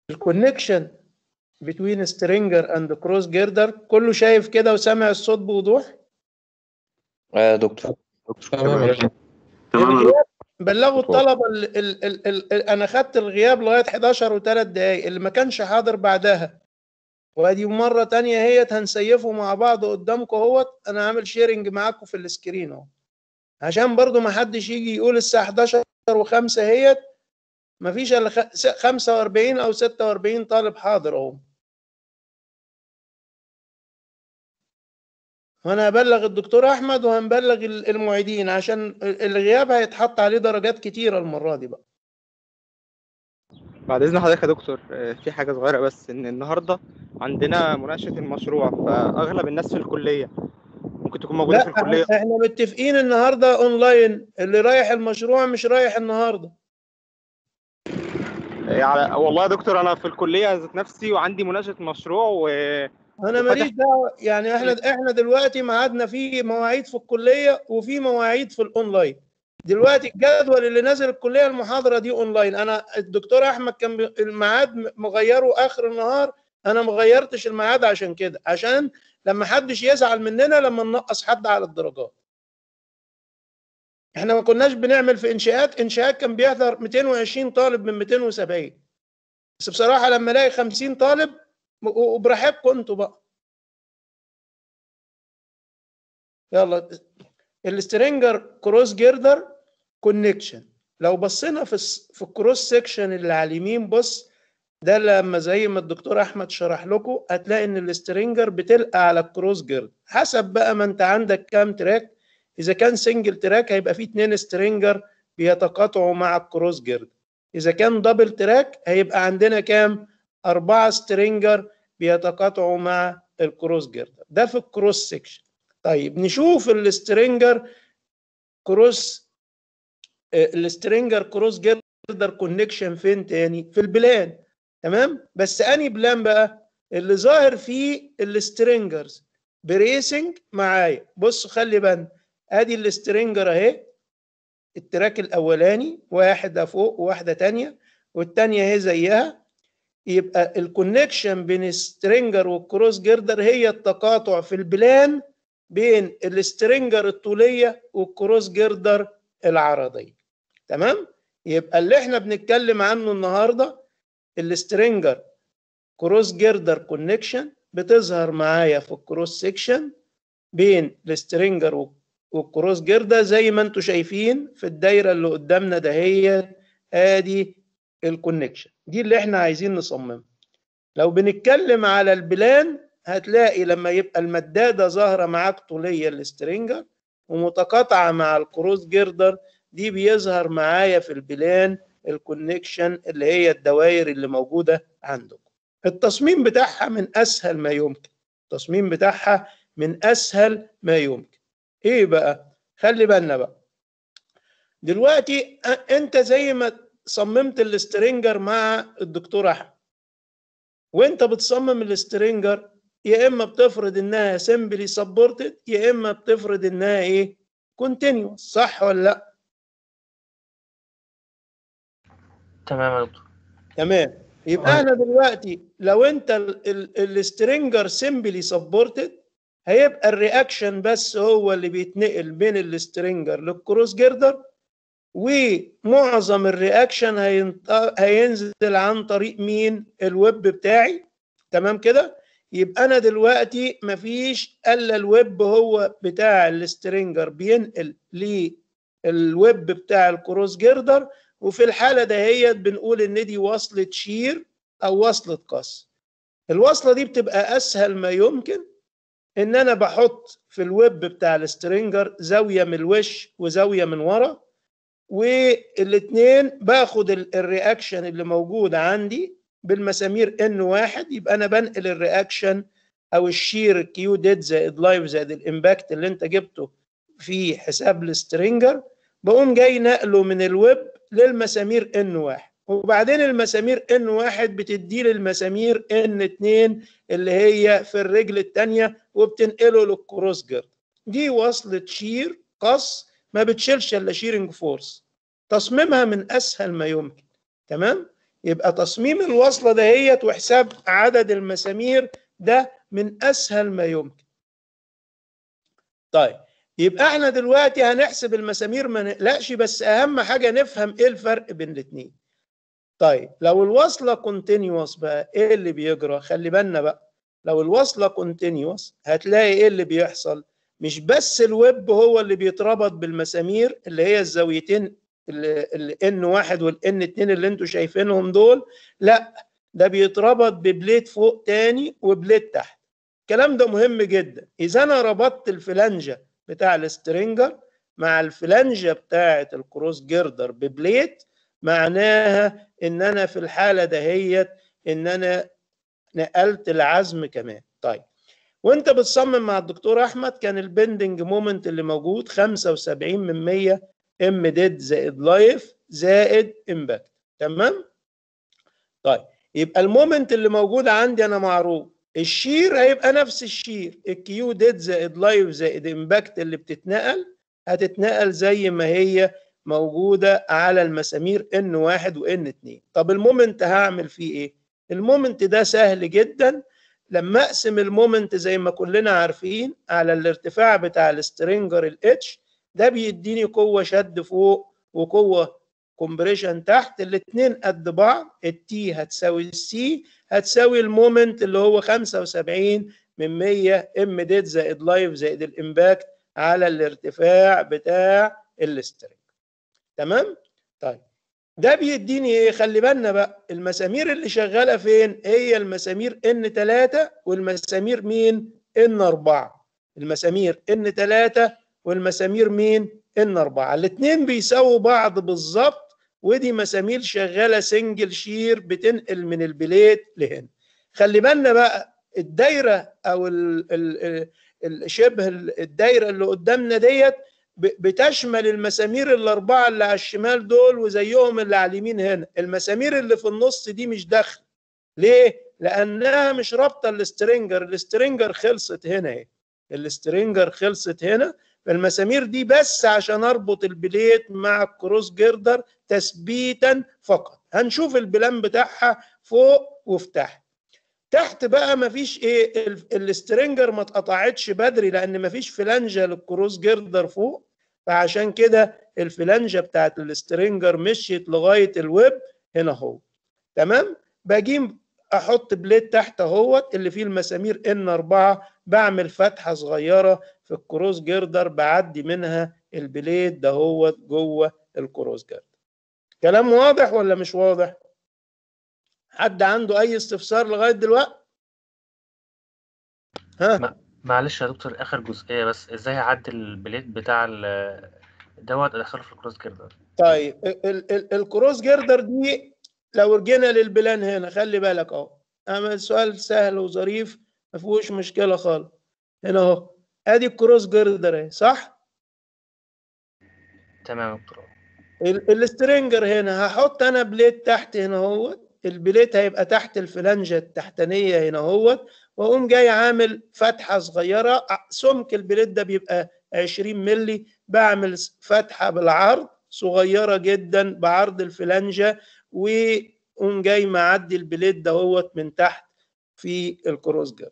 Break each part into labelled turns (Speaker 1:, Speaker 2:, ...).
Speaker 1: الكونكشن between stringer and cross girder كله شايف كده وسامع الصوت بوضوح
Speaker 2: يا دكتور
Speaker 3: تمام يا دكتور.
Speaker 4: تمام يا دكتور.
Speaker 1: الغياب بلغوا الطلبه ال ال ال ال ال انا خدت الغياب لغايه 11 و3 دقايق اللي ما كانش حاضر بعدها وادي مره تانية هي هنسيفه مع بعض قدامكم اهوت انا عامل شيرنج معاكم في السكرين اهو عشان برضو ما حدش يجي يقول الساعه 11 و5 هيت ما فيش الا خ- س- 45 او 46 طالب حاضر اهو وانا هبلغ الدكتور احمد وهنبلغ ال- المعيدين عشان ال- الغياب هيتحط عليه درجات كتيره المره دي بقى
Speaker 5: بعد اذن حضرتك يا دكتور آه، في حاجه صغيره بس ان النهارده عندنا مناقشه المشروع فاغلب الناس في الكليه ممكن تكون موجوده
Speaker 1: لا
Speaker 5: في الكليه
Speaker 1: احنا إحنا متفقين النهارده اونلاين اللي رايح المشروع مش رايح النهارده
Speaker 5: آه، على والله يا دكتور انا في الكليه ذات نفسي وعندي مناقشه مشروع و
Speaker 1: انا
Speaker 5: وفتح-
Speaker 1: ماليش دعوه يعني احنا احنا دلوقتي ميعادنا في مواعيد في الكليه وفي مواعيد في الاونلاين دلوقتي الجدول اللي نازل الكليه المحاضره دي اونلاين انا الدكتور احمد كان بي- الميعاد م- مغيره اخر النهار انا ما غيرتش الميعاد عشان كده عشان لما حدش يزعل مننا لما ننقص حد على الدرجات احنا ما كناش بنعمل في انشاءات انشاءات كان بيحضر 220 طالب من 270 بس بصراحه لما الاقي 50 طالب و- وبراحتكم انتوا بقى يلا السترينجر كروس جيردر كونكشن لو بصينا في الس- في الكروس سيكشن اللي على اليمين بص ده لما زي ما الدكتور احمد شرح لكم هتلاقي ان السترينجر بتلقى على الكروس جيرد حسب بقى ما انت عندك كام تراك اذا كان سنجل تراك هيبقى فيه اتنين سترينجر بيتقاطعوا مع الكروس جيرد اذا كان دبل تراك هيبقى عندنا كام أربعة سترينجر بيتقاطعوا مع الكروس جيردر ده في الكروس سيكشن طيب نشوف السترينجر كروس آه، السترينجر كروس جيردر كونكشن فين تاني في البلان تمام بس اني بلان بقى اللي ظاهر فيه السترينجرز بريسنج معايا بص خلي بالك ادي السترينجر اهي التراك الاولاني واحده فوق وواحده تانية والتانية اهي زيها يبقى الكونكشن بين السترينجر والكروس جيردر هي التقاطع في البلان بين السترينجر الطوليه والكروس جيردر العرضيه تمام يبقى اللي احنا بنتكلم عنه النهارده السترينجر كروس جيردر كونكشن بتظهر معايا في الكروس سيكشن بين السترينجر والكروس جيردر زي ما انتم شايفين في الدايره اللي قدامنا ده هي ادي الكونكشن دي اللي احنا عايزين نصممها لو بنتكلم على البلان هتلاقي لما يبقى المداده ظاهره معاك طوليه السترينجر ومتقاطعه مع الكروس جيردر دي بيظهر معايا في البلان الكونكشن اللي هي الدوائر اللي موجوده عندكم التصميم بتاعها من اسهل ما يمكن التصميم بتاعها من اسهل ما يمكن ايه بقى خلي بالنا بقى دلوقتي أ- انت زي ما صممت السترينجر مع الدكتور احمد وانت بتصمم السترينجر يا اما بتفرض انها سمبلي سبورتد يا اما بتفرض انها ايه كونتينيوس صح ولا لا
Speaker 3: تمام يا دكتور
Speaker 1: تمام يبقى انا دلوقتي لو انت السترينجر سمبلي سبورتد هيبقى الرياكشن بس هو اللي بيتنقل بين السترينجر للكروس جيردر ومعظم الرياكشن هينط- هينزل عن طريق مين الويب بتاعي تمام كده يبقى انا دلوقتي مفيش الا الويب هو بتاع السترينجر بينقل للويب بتاع الكروس جيردر وفي الحاله دهيت بنقول ان دي وصله شير او وصله قص الوصله دي بتبقى اسهل ما يمكن ان انا بحط في الويب بتاع السترينجر زاويه من الوش وزاويه من ورا والاثنين باخد ال- الرياكشن اللي موجود عندي بالمسامير ان واحد يبقى انا بنقل الرياكشن او الشير كيو ديد زائد لايف زائد الامباكت اللي انت جبته في حساب السترينجر بقوم جاي نقله من الويب للمسامير ان واحد وبعدين المسامير ان واحد بتدي لي المسامير ان اتنين اللي هي في الرجل التانية وبتنقله للكروس جيرد دي وصلة شير قص ما بتشيلش الا شيرنج فورس تصميمها من اسهل ما يمكن تمام يبقى تصميم الوصله دهيت وحساب عدد المسامير ده من اسهل ما يمكن طيب يبقى احنا دلوقتي هنحسب المسامير ما نقلقش بس اهم حاجه نفهم ايه الفرق بين الاثنين طيب لو الوصله كونتينيوس بقى ايه اللي بيجرى خلي بالنا بقى لو الوصله كونتينيوس هتلاقي ايه اللي بيحصل مش بس الويب هو اللي بيتربط بالمسامير اللي هي الزاويتين الان واحد والان اتنين اللي انتوا شايفينهم دول لا ده بيتربط ببليت فوق تاني وبليت تحت الكلام ده مهم جدا اذا انا ربطت الفلانجه بتاع السترينجر مع الفلانجه بتاعه الكروس جيردر ببليت معناها ان انا في الحاله دهيت ان انا نقلت العزم كمان طيب وانت بتصمم مع الدكتور احمد كان البندنج مومنت اللي موجود 75 من 100 ام ديد زائد لايف زائد امباكت تمام طيب يبقى المومنت اللي موجود عندي انا معروف الشير هيبقى نفس الشير الكيو ديد زائد لايف زائد امباكت اللي بتتنقل هتتنقل زي ما هي موجودة على المسامير ان واحد وان اتنين طب المومنت هعمل فيه ايه المومنت ده سهل جدا لما اقسم المومنت زي ما كلنا عارفين على الارتفاع بتاع السترينجر الاتش ده بيديني قوة شد فوق وقوة كومبريشن تحت الاثنين قد بعض التي هتساوي السي هتساوي المومنت اللي هو 75 من 100 ام ديد زائد لايف زائد الامباكت على الارتفاع بتاع السترينج تمام طيب ده بيديني ايه خلي بالنا بقى المسامير اللي شغاله فين هي المسامير ان 3 والمسامير مين ان 4 المسامير ان 3 والمسامير مين ان 4 الاثنين بيساووا بعض بالظبط ودي مسامير شغاله سنجل شير بتنقل من البليت لهنا خلي بالنا بقى الدايره او ال ال ال شبه الدايره اللي قدامنا ديت بتشمل المسامير الاربعه اللي على الشمال دول وزيهم اللي على اليمين هنا المسامير اللي في النص دي مش داخله ليه لانها مش رابطه السترينجر السترينجر خلصت هنا اهي السترينجر خلصت هنا فالمسامير دي بس عشان اربط البليت مع الكروس جيردر تثبيتا فقط هنشوف البلان بتاعها فوق وفي تحت تحت بقى مفيش ايه السترينجر ما اتقطعتش بدري لان مفيش فلانجه للكروس جيردر فوق فعشان كده الفلانجه بتاعت السترينجر مشيت لغايه الويب هنا اهو تمام بجيب احط بليت تحت اهوت اللي فيه المسامير ان 4 بعمل فتحه صغيره في الكروس جيردر بعدي منها البليت دهوت جوه الكروس جيردر كلام واضح ولا مش واضح حد عنده اي استفسار لغايه دلوقتي ها
Speaker 3: معلش يا دكتور اخر جزئيه بس ازاي اعدل البليت بتاع ال- دوت ادخله في الكروس جيردر
Speaker 1: طيب ال- ال- ال- الكروس جيردر دي لو رجعنا للبلان هنا خلي بالك اهو اما سؤال سهل وظريف ما فيهوش مشكله خالص هنا اهو ادي الكروس جيردر اهي صح
Speaker 3: تمام يا دكتور
Speaker 1: ال- السترينجر هنا هحط انا بليت تحت هنا اهوت البليت هيبقى تحت الفلانجه التحتانيه هنا اهوت واقوم جاي عامل فتحه صغيره ع- سمك البليت ده بيبقى 20 مللي بعمل س- فتحه بالعرض صغيره جدا بعرض الفلانجه واقوم جاي معدي البليت دهوت من تحت في الكروس جارد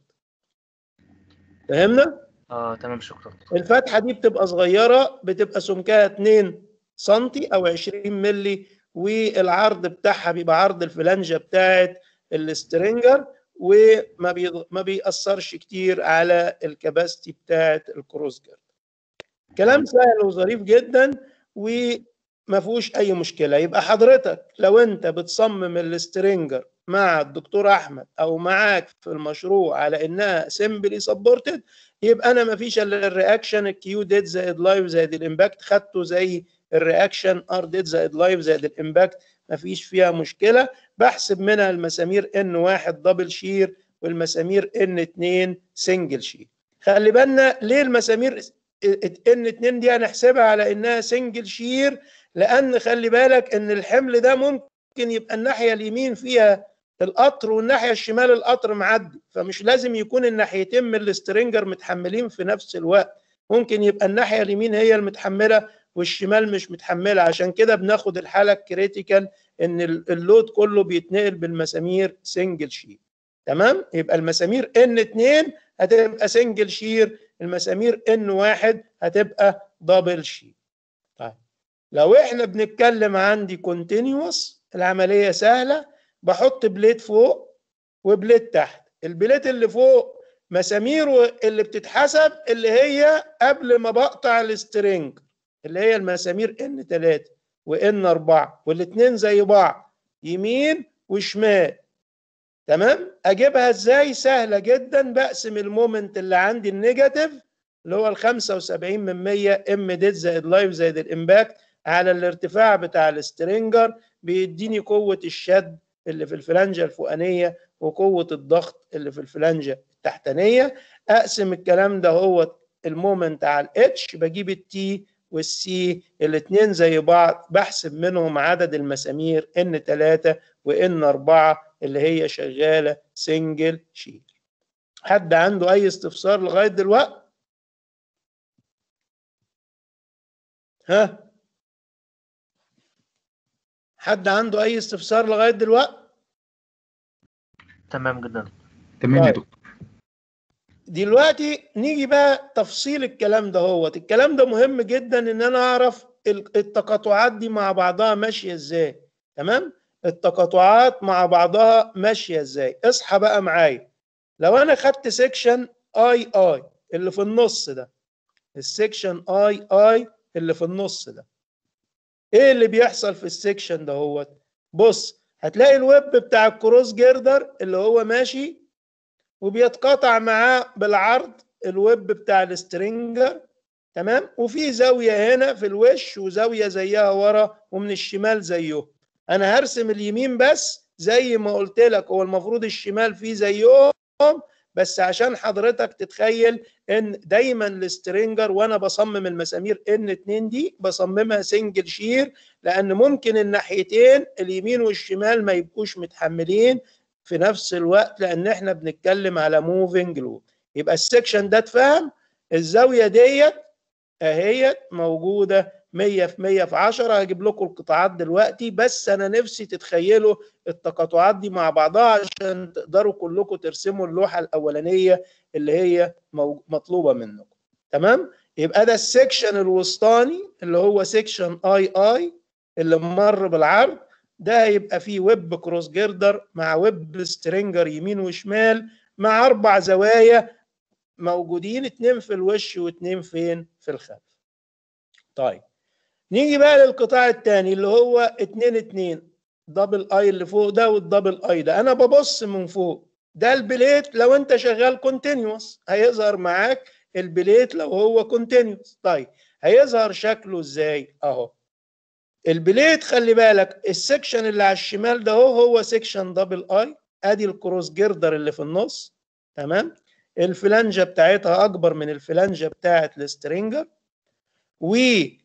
Speaker 1: فهمنا؟
Speaker 3: اه تمام شكرا
Speaker 1: الفتحه دي بتبقى صغيره بتبقى سمكها 2 سنتي او 20 مللي والعرض بتاعها بيبقى عرض الفلانجه بتاعت السترينجر وما بي... ما بيأثرش كتير على الكباستي بتاعت الكروس جارد كلام سهل وظريف جدا وما فيهوش اي مشكله يبقى حضرتك لو انت بتصمم السترينجر مع الدكتور احمد او معاك في المشروع على انها سمبلي سبورتد يبقى انا ما فيش الا الرياكشن الكيو ديد زائد لايف زائد الامباكت خدته زي الرياكشن ار ديد زائد لايف زائد الامباكت ما فيش فيها مشكله بحسب منها المسامير ان واحد دبل شير والمسامير ان اتنين سنجل شير خلي بالنا ليه المسامير ان اتنين دي هنحسبها على انها سنجل شير لان خلي بالك ان الحمل ده ممكن يبقى الناحيه اليمين فيها القطر والناحيه الشمال القطر معدي فمش لازم يكون الناحيتين من السترينجر متحملين في نفس الوقت ممكن يبقى الناحيه اليمين هي المتحمله والشمال مش متحمله عشان كده بناخد الحاله الكريتيكال ان ال- اللود كله بيتنقل بالمسامير سنجل شير تمام يبقى المسامير ان 2 هتبقى سنجل شير المسامير ان 1 هتبقى دبل شير طيب لو احنا بنتكلم عندي كونتينيوس العمليه سهله بحط بليت فوق وبليت تحت البليت اللي فوق مساميره اللي بتتحسب اللي هي قبل ما بقطع السترنج اللي هي المسامير ان 3 وان 4 والاثنين زي بعض يمين وشمال تمام اجيبها ازاي سهله جدا بقسم المومنت اللي عندي النيجاتيف اللي هو ال 75 من 100 ام ديت زائد لايف زائد الامباكت على الارتفاع بتاع السترينجر بيديني قوه الشد اللي في الفلانجه الفوقانيه وقوه الضغط اللي في الفلانجه التحتانيه اقسم الكلام ده هو المومنت على الاتش بجيب التي والسي الاثنين زي بعض بحسب منهم عدد المسامير ان 3 وان 4 اللي هي شغاله سنجل شير حد عنده اي استفسار لغايه دلوقتي ها حد عنده اي استفسار لغايه دلوقتي
Speaker 3: تمام جدا
Speaker 4: تمام يا
Speaker 1: طيب.
Speaker 4: دكتور
Speaker 1: دلوقتي نيجي بقى تفصيل الكلام ده هو الكلام ده مهم جدا ان انا اعرف ال- التقاطعات دي مع بعضها ماشيه ازاي تمام التقاطعات مع بعضها ماشيه ازاي اصحى بقى معايا لو انا خدت سيكشن اي اي اللي في النص ده السيكشن اي اي اللي في النص ده ايه اللي بيحصل في السيكشن ده هو بص هتلاقي الويب بتاع الكروس جيردر اللي هو ماشي وبيتقاطع معاه بالعرض الويب بتاع السترينجر تمام وفي زاويه هنا في الوش وزاويه زيها ورا ومن الشمال زيه انا هرسم اليمين بس زي ما قلت لك هو المفروض الشمال فيه زيهم بس عشان حضرتك تتخيل ان دايما السترينجر وانا بصمم المسامير ان 2 دي بصممها سنجل شير لان ممكن الناحيتين اليمين والشمال ما يبقوش متحملين في نفس الوقت لان احنا بنتكلم على موفينج لود يبقى السكشن ده اتفهم الزاويه ديت اهيت موجوده 100 في 100 في 10 هجيب لكم القطاعات دلوقتي بس انا نفسي تتخيلوا التقاطعات دي مع بعضها عشان تقدروا كلكم ترسموا اللوحه الاولانيه اللي هي مو- مطلوبه منكم تمام يبقى ده السكشن الوسطاني اللي هو سكشن اي اي اللي مر بالعرض ده هيبقى فيه ويب كروس جيردر مع ويب سترينجر يمين وشمال مع اربع زوايا موجودين اتنين في الوش واتنين فين في الخلف طيب نيجي بقى للقطاع الثاني اللي هو اتنين اتنين دبل اي اللي فوق ده والدبل اي ده انا ببص من فوق ده البليت لو انت شغال كونتينيوس هيظهر معاك البليت لو هو كونتينيوس طيب هيظهر شكله ازاي اهو البليت خلي بالك السكشن اللي على الشمال ده هو هو سكشن دبل اي ادي الكروس جيردر اللي في النص تمام الفلانجه بتاعتها اكبر من الفلانجه بتاعت السترينجر و ال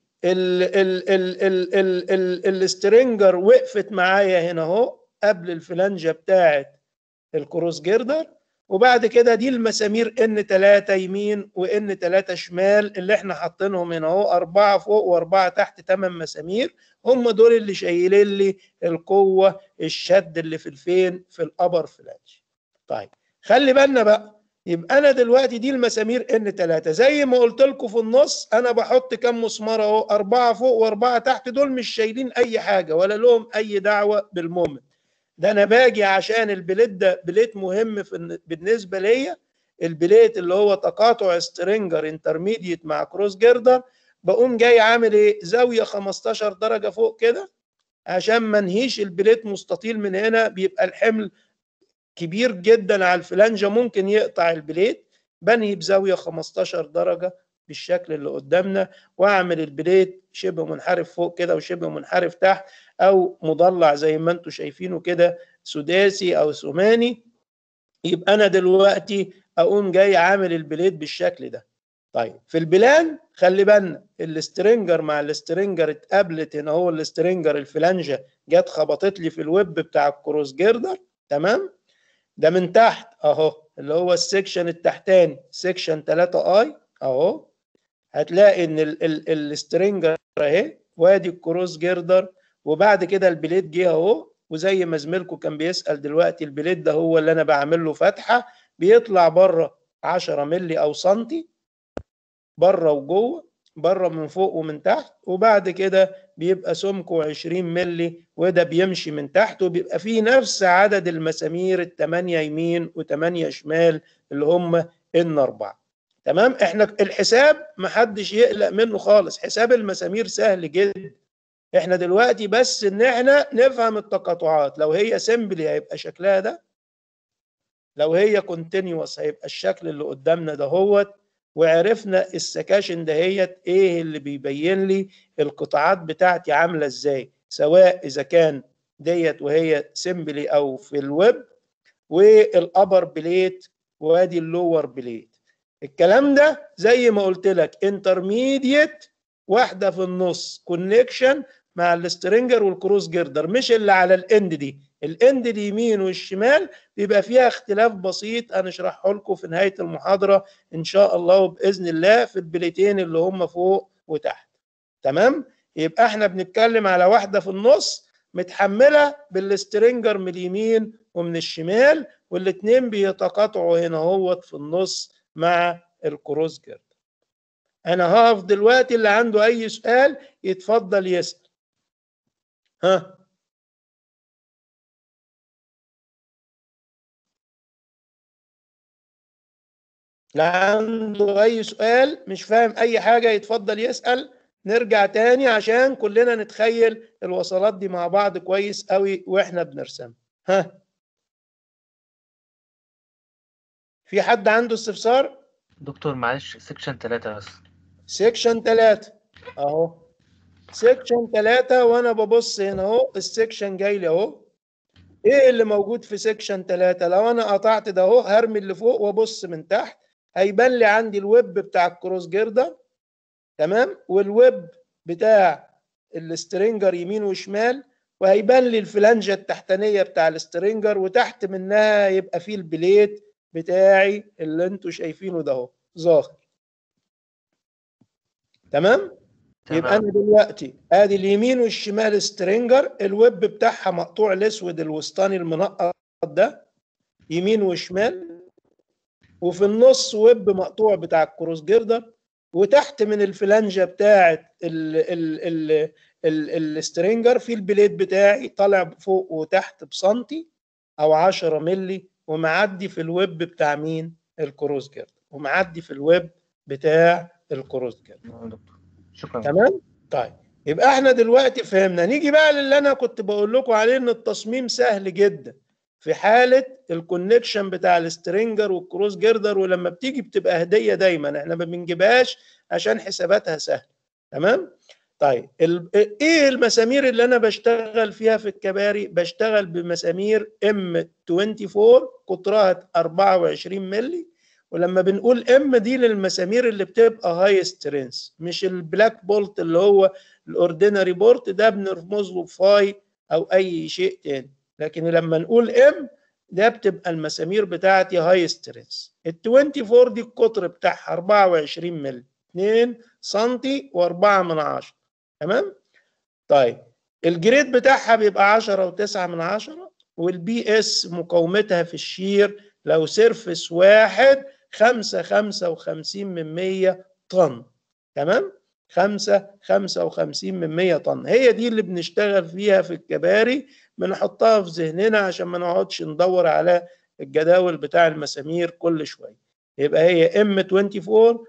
Speaker 1: ال ال ال ال ال السترينجر وقفت معايا هنا اهو قبل الفلانجه بتاعت الكروس جيردر وبعد كده دي المسامير ان 3 يمين وان 3 شمال اللي احنا حاطينهم هنا اهو اربعه فوق واربعه تحت ثمان مسامير هم دول اللي شايلين لي القوه الشد اللي في الفين في الابر فلانج طيب خلي بالنا بقى يبقى انا دلوقتي دي المسامير ان 3 زي ما قلت لكم في النص انا بحط كام مسمار اهو اربعه فوق واربعه تحت دول مش شايلين اي حاجه ولا لهم اي دعوه بالمومنت ده انا باجي عشان البليت ده بليت مهم في بالنسبه ليا البليت اللي هو تقاطع سترينجر انترميديت مع كروس جيردر بقوم جاي عامل ايه زاويه 15 درجه فوق كده عشان ما انهيش البليت مستطيل من هنا بيبقى الحمل كبير جدا على الفلانجه ممكن يقطع البليت بنهي بزاويه 15 درجه بالشكل اللي قدامنا واعمل البليت شبه منحرف فوق كده وشبه منحرف تحت او مضلع زي ما انتم شايفينه كده سداسي او ثماني يبقى انا دلوقتي اقوم جاي عامل البليت بالشكل ده طيب في البلان خلي بالنا السترينجر مع السترينجر اتقابلت هنا هو السترينجر الفلانجه جت خبطت لي في الويب بتاع الكروس جيردر تمام ده من تحت اهو اللي هو السكشن التحتاني سكشن 3 اي اهو هتلاقي ان ال ال السترينجر اهي وادي الكروس جيردر وبعد كده البليت جه اهو وزي ما زميلكم كان بيسال دلوقتي البليت ده هو اللي انا بعمل له فتحه بيطلع بره 10 مللي او سنتي بره وجوه بره من فوق ومن تحت وبعد كده بيبقى سمكه 20 مللي وده بيمشي من تحت وبيبقى فيه نفس عدد المسامير الثمانية يمين وثمانية شمال اللي هم ان اربعة تمام احنا الحساب محدش يقلق منه خالص حساب المسامير سهل جدا احنا دلوقتي بس ان احنا نفهم التقاطعات لو هي سيمبلي هيبقى شكلها ده لو هي كونتينيوس هيبقى الشكل اللي قدامنا ده هوت وعرفنا السكاشن دهيت ايه اللي بيبين لي القطاعات بتاعتي عامله ازاي سواء اذا كان ديت وهي سيمبلي او في الويب والابر بليت وادي اللور بليت الكلام ده زي ما قلت لك انترميديت واحده في النص كونكشن مع السترينجر والكروس جيردر مش اللي على الاند دي الاند اليمين والشمال بيبقى فيها اختلاف بسيط هنشرحه لكم في نهايه المحاضره ان شاء الله وباذن الله في البليتين اللي هم فوق وتحت تمام يبقى احنا بنتكلم على واحده في النص متحمله بالسترينجر من اليمين ومن الشمال والاثنين بيتقاطعوا هنا هوت في النص مع الكروس جيردر انا هقف دلوقتي اللي عنده اي سؤال يتفضل يسال ها لا عنده اي سؤال مش فاهم اي حاجه يتفضل يسال نرجع تاني عشان كلنا نتخيل الوصلات دي مع بعض كويس قوي واحنا بنرسم ها في حد عنده استفسار
Speaker 3: دكتور معلش سيكشن ثلاثة بس
Speaker 1: سيكشن 3 اهو سيكشن 3 وانا ببص هنا اهو السيكشن جاي لي اهو ايه اللي موجود في سيكشن 3 لو انا قطعت ده اهو هرمي اللي فوق وابص من تحت هيبان لي عندي الويب بتاع الكروس جيردر تمام والويب بتاع السترينجر يمين وشمال وهيبان لي الفلانجه التحتانيه بتاع السترينجر وتحت منها يبقى فيه البليت بتاعي اللي انتوا شايفينه ده اهو ظاهر تمام يبقى انا دلوقتي ادي اليمين والشمال سترينجر الويب بتاعها مقطوع الاسود الوسطاني المنقط ده يمين وشمال وفي النص ويب مقطوع بتاع الكروس جيردر وتحت من الفلانجه بتاعه ال ال ال ال السترينجر في البليت بتاعي طالع فوق وتحت بسنتي او 10 مللي ومعدي في الويب بتاع مين الكروس جيردر ومعدي في الويب بتاع الكروس جيردر
Speaker 3: شكرا
Speaker 1: تمام طيب يبقى احنا دلوقتي فهمنا نيجي بقى للي انا كنت بقول لكم عليه ان التصميم سهل جدا في حاله الكونكشن بتاع السترينجر والكروس جيردر ولما بتيجي بتبقى هديه دايما احنا ما بنجيبهاش عشان حساباتها سهله تمام طيب ال... ايه المسامير اللي انا بشتغل فيها في الكباري بشتغل بمسامير ام 24 قطرها 24 مللي ولما بنقول ام دي للمسامير اللي بتبقى هاي سترينث مش البلاك بولت اللي هو الاوردينري بورت ده بنرمز له فاي او اي شيء تاني لكن لما نقول ام ده بتبقى المسامير بتاعتي هاي سترينث ال 24 دي القطر بتاعها 24 مللي 2 سنتي و4 من 10 تمام طيب الجريد بتاعها بيبقى 10 و9 من 10 والبي اس مقاومتها في الشير لو سيرفس واحد 5 55 من 100 طن تمام 5 55 من 100 طن هي دي اللي بنشتغل فيها في الكباري بنحطها في ذهننا عشان ما نقعدش ندور على الجداول بتاع المسامير كل شويه يبقى هي ام 24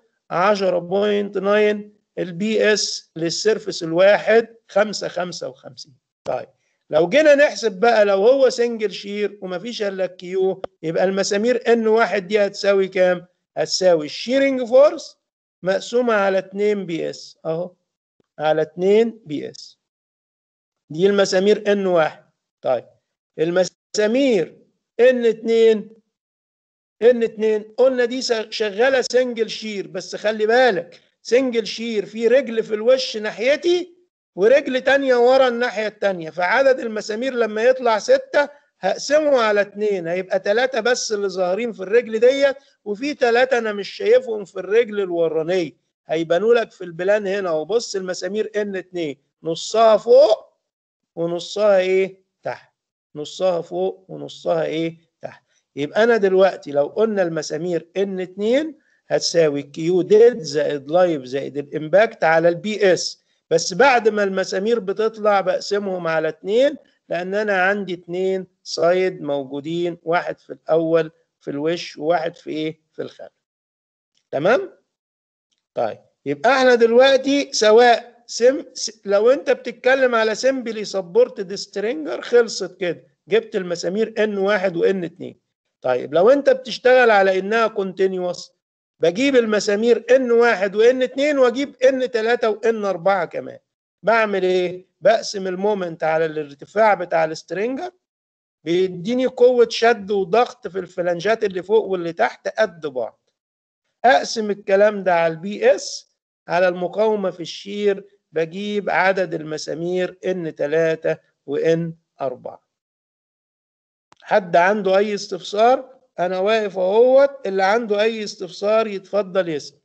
Speaker 1: 10.9 البي اس للسيرفس الواحد 5 55 طيب لو جينا نحسب بقى لو هو سنجل شير ومفيش الا الكيو يبقى المسامير ان واحد دي هتساوي كام؟ هتساوي الشيرنج فورس مقسومه على 2 بي اس اهو على 2 بي اس دي المسامير ان واحد طيب المسامير ان 2 ان 2 قلنا دي شغاله سنجل شير بس خلي بالك سنجل شير في رجل في الوش ناحيتي ورجل تانية ورا الناحية التانية فعدد المسامير لما يطلع ستة هقسمه على اتنين هيبقى تلاتة بس اللي ظاهرين في الرجل ديت وفي تلاتة أنا مش شايفهم في الرجل الورانية هيبانوا لك في البلان هنا وبص المسامير ان 2 نصها فوق ونصها ايه تحت نصها فوق ونصها ايه تحت يبقى انا دلوقتي لو قلنا المسامير ان 2 هتساوي كيو ديد زائد لايف زائد الامباكت على البي اس بس بعد ما المسامير بتطلع بقسمهم على 2 لان انا عندي 2 سايد موجودين واحد في الاول في الوش وواحد في ايه في الخلف تمام طيب يبقى احنا دلوقتي سواء سم س- لو انت بتتكلم على سمبلي سبورتد سترينجر خلصت كده جبت المسامير ان واحد وان اتنين طيب لو انت بتشتغل على انها كونتينيوس بجيب المسامير ان واحد وان اتنين واجيب ان تلاتة وان اربعة كمان بعمل ايه بقسم المومنت على الارتفاع بتاع السترينجر بيديني قوة شد وضغط في الفلنجات اللي فوق واللي تحت قد بعض اقسم الكلام ده على البي اس على المقاومة في الشير بجيب عدد المسامير ان 3 وان 4 حد عنده اي استفسار انا واقف اهوت اللي عنده اي استفسار يتفضل يسأل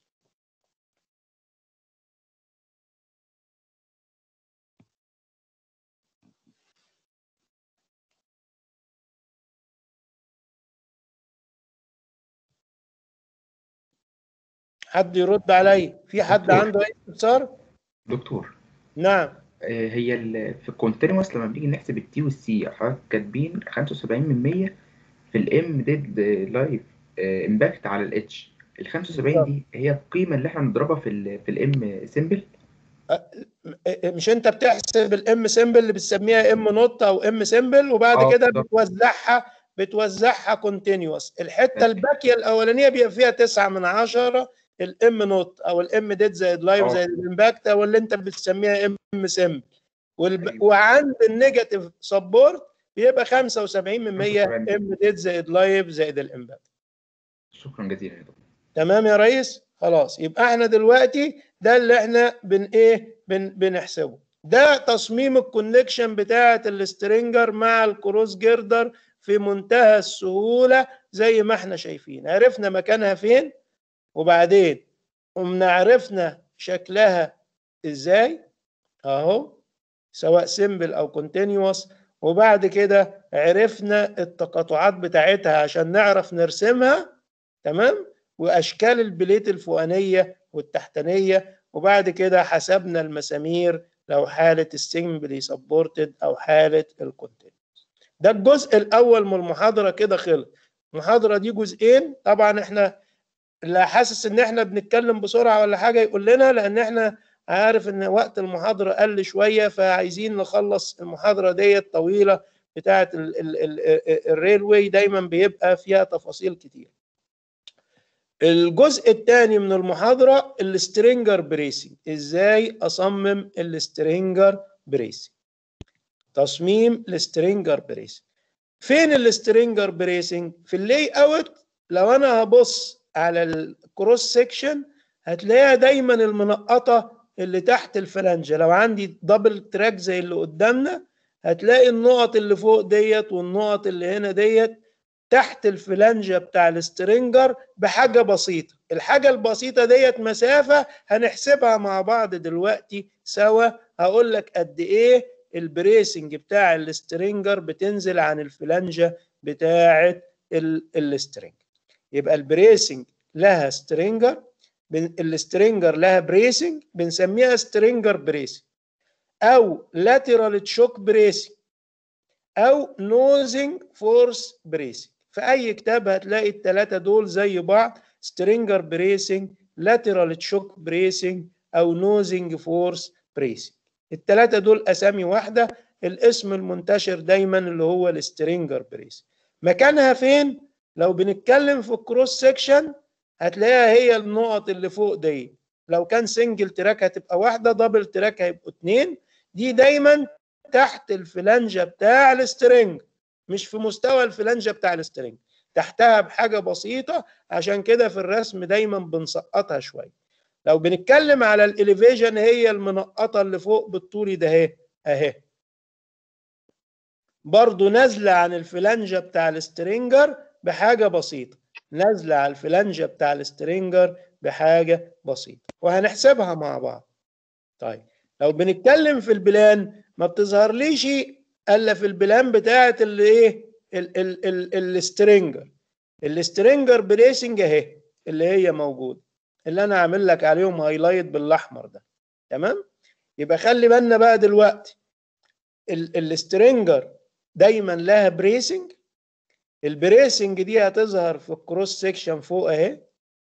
Speaker 1: حد يرد علي في حد
Speaker 4: دكتور.
Speaker 1: عنده اي استفسار
Speaker 4: دكتور
Speaker 1: نعم
Speaker 4: آه، هي ال- في الكونتينوس لما بنيجي نحسب التي والسي حضرتك كاتبين 75 من 100 في الام ديد لايف امباكت على الاتش ال 75 دي هي القيمه اللي احنا بنضربها في ال في الام سيمبل
Speaker 1: مش انت بتحسب الام سيمبل اللي بتسميها ام نوت او ام سيمبل وبعد
Speaker 4: آه،
Speaker 1: كده
Speaker 4: بالظبط.
Speaker 1: بتوزعها بتوزعها كونتينيوس الحته
Speaker 4: ماشي.
Speaker 1: الباقيه الاولانيه بيبقى فيها 9 من 10 الام نوت او الام ديد زائد لايف
Speaker 4: آه.
Speaker 1: زائد الامباكت او اللي انت بتسميها ام سيمبل والب...
Speaker 4: أيوة.
Speaker 1: وعند النيجاتيف سبورت بيبقى 75 من 100
Speaker 4: 75.
Speaker 1: ام ديد زائد لايف زائد الامباكت
Speaker 4: شكرا جزيلا يا دكتور
Speaker 1: تمام يا ريس خلاص يبقى احنا دلوقتي ده اللي احنا بن ايه بن بنحسبه ده تصميم الكونكشن بتاعه السترينجر مع الكروس جيردر في منتهى السهوله زي ما احنا شايفين عرفنا مكانها فين وبعدين قمنا عرفنا شكلها ازاي اهو سواء سيمبل او كونتينيوس وبعد كده عرفنا التقاطعات بتاعتها عشان نعرف نرسمها تمام واشكال البليت الفوقانيه والتحتانيه وبعد كده حسبنا المسامير لو حاله السيمبلي سبورتد او حاله الكونتينيوس ده الجزء الاول من المحاضره كده خلص المحاضره دي جزئين طبعا احنا اللي حاسس ان احنا بنتكلم بسرعه ولا حاجه يقول لنا لان احنا عارف ان وقت المحاضره قل شويه فعايزين نخلص المحاضره ديت طويله بتاعه ال- ال- ال- الريلوي دايما بيبقى فيها تفاصيل كتير الجزء الثاني من المحاضرة السترينجر بريسنج ازاي اصمم السترينجر بريسنج تصميم السترينجر بريسنج فين السترينجر بريسنج في اللاي اوت لو انا هبص على الكروس سيكشن هتلاقيها دايما المنقطة اللي تحت الفلانجة لو عندي دبل تراك زي اللي قدامنا هتلاقي النقط اللي فوق ديت والنقط اللي هنا ديت تحت الفلانجة بتاع السترينجر بحاجة بسيطة الحاجة البسيطة ديت مسافة هنحسبها مع بعض دلوقتي سوا هقول لك قد ايه البريسنج بتاع السترينجر بتنزل عن الفلانجة بتاعة ال- السترينجر يبقى البريسنج لها سترينجر بن- السترينجر لها بريسنج بنسميها سترينجر بريسنج او لاترال تشوك بريسنج او نوزنج فورس بريسنج في اي كتاب هتلاقي الثلاثه دول زي بعض سترينجر بريسنج لاترال تشوك بريسنج او نوزنج فورس بريسنج الثلاثه دول اسامي واحده الاسم المنتشر دايما اللي هو السترينجر بريسنج مكانها فين لو بنتكلم في الكروس سيكشن هتلاقيها هي النقط اللي فوق دي لو كان سنجل تراك هتبقى واحده دبل تراك هيبقوا اتنين دي دايما تحت الفلانجة بتاع السترنج مش في مستوى الفلانجة بتاع السترنج تحتها بحاجة بسيطة عشان كده في الرسم دايما بنسقطها شوية لو بنتكلم على الاليفيجن هي المنقطة اللي فوق بالطول ده اهي اهي برضو نازلة عن الفلانجة بتاع السترينجر بحاجة بسيطة نازلة على الفلانجة بتاع السترينجر بحاجه بسيطه وهنحسبها مع بعض طيب لو بنتكلم في البلان ما بتظهرليش الا في البلان بتاعه اللي ايه ال- ال- ال- السترينجر السترينجر بريسنج اهي اللي هي موجوده اللي انا عامل لك عليهم هايلايت بالاحمر ده تمام يبقى خلي بالنا بقى دلوقتي ال- السترينجر دايما لها بريسنج البريسنج دي هتظهر في الكروس سيكشن فوق اهي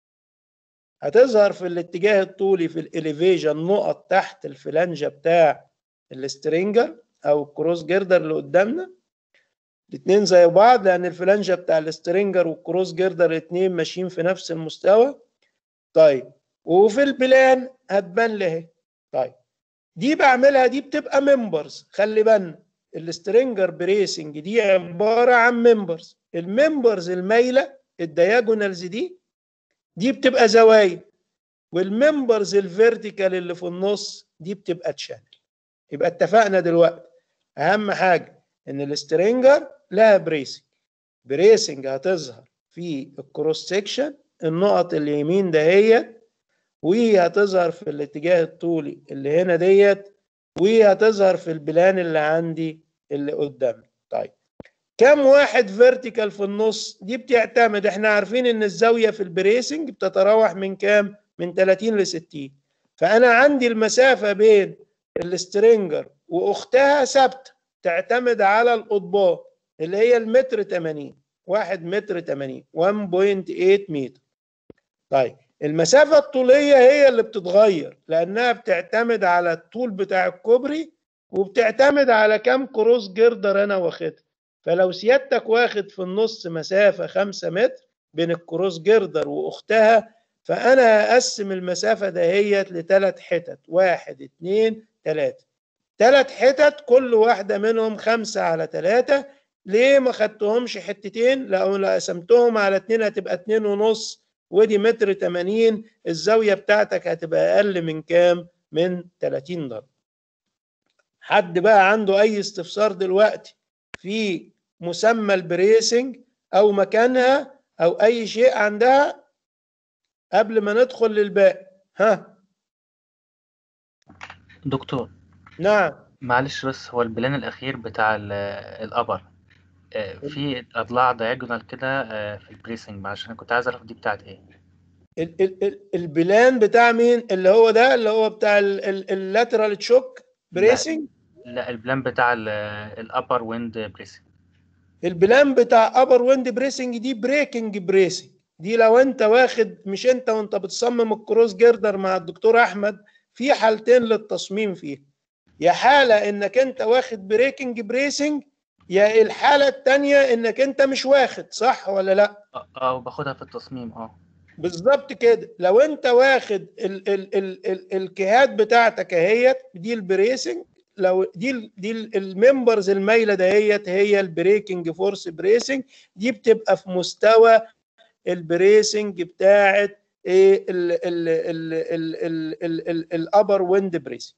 Speaker 1: هتظهر في الاتجاه الطولي في الاليفيجن نقط تحت الفلانجة بتاع السترينجر او الكروس جيردر اللي قدامنا الاتنين زي بعض لان الفلانجة بتاع السترينجر والكروس جيردر الاتنين ماشيين في نفس المستوى طيب وفي البلان هتبان لي اهي طيب دي بعملها دي بتبقى ممبرز خلي بالنا السترينجر بريسنج دي عباره عن ممبرز الممبرز المايله الدياجونالز دي دي بتبقى زوايا والممبرز الفيرتيكال اللي في النص دي بتبقى تشانل يبقى اتفقنا دلوقتي اهم حاجه ان السترينجر لها بريسنج بريسنج هتظهر في الكروس سيكشن النقط اليمين دهيت وهتظهر في الاتجاه الطولي اللي هنا ديت وهتظهر في البلان اللي عندي اللي قدامي طيب كم واحد فيرتيكال في النص دي بتعتمد احنا عارفين ان الزاويه في البريسنج بتتراوح من كام من 30 ل 60 فانا عندي المسافه بين السترينجر واختها ثابته تعتمد على القضبان اللي هي المتر 80 1 متر 80 1.8 متر طيب المسافة الطولية هي اللي بتتغير لأنها بتعتمد على الطول بتاع الكوبري وبتعتمد على كم كروس جردر أنا واخدها فلو سيادتك واخد في النص مسافة خمسة متر بين الكروس جردر وأختها فأنا هقسم المسافة دهيت لثلاث حتت واحد اتنين تلاتة تلات حتت كل واحدة منهم خمسة على تلاتة ليه ما خدتهمش حتتين لو قسمتهم على اتنين هتبقى اتنين ونص ودي متر 80 الزاوية بتاعتك هتبقى أقل من كام؟ من 30 درجة. حد بقى عنده أي استفسار دلوقتي في مسمى البريسنج أو مكانها أو أي شيء عندها قبل ما ندخل للباقي ها
Speaker 3: دكتور
Speaker 1: نعم
Speaker 3: معلش بس هو البلان الأخير بتاع ال- الأبر آه، في أضلاع دايجونال كده آه، في البريسنج معلش أنا كنت عايز أعرف دي بتاعت إيه
Speaker 1: ال ال ال البلان بتاع مين اللي هو ده اللي هو بتاع اللاترال تشوك بريسنج
Speaker 3: لا البلان بتاع الأبر ويند بريسنج
Speaker 1: البلان بتاع ابر ويند بريسنج دي بريكنج بريسنج دي لو انت واخد مش انت وانت بتصمم الكروس جيردر مع الدكتور احمد في حالتين للتصميم فيه يا حالة انك انت واخد بريكنج بريسنج يا الحالة التانية انك انت مش واخد صح ولا لا
Speaker 3: اه آه، باخدها في التصميم اه
Speaker 1: بالظبط كده لو انت واخد ال ال ال ال الكهات بتاعتك اهيت دي البريسنج لو دي ال دي ال- الممبرز المايله دهيت هي البريكنج فورس بريسنج دي بتبقى في مستوى البريسنج بتاعت ايه ال ال ال ال ال ال ال الابر ويند بريسنج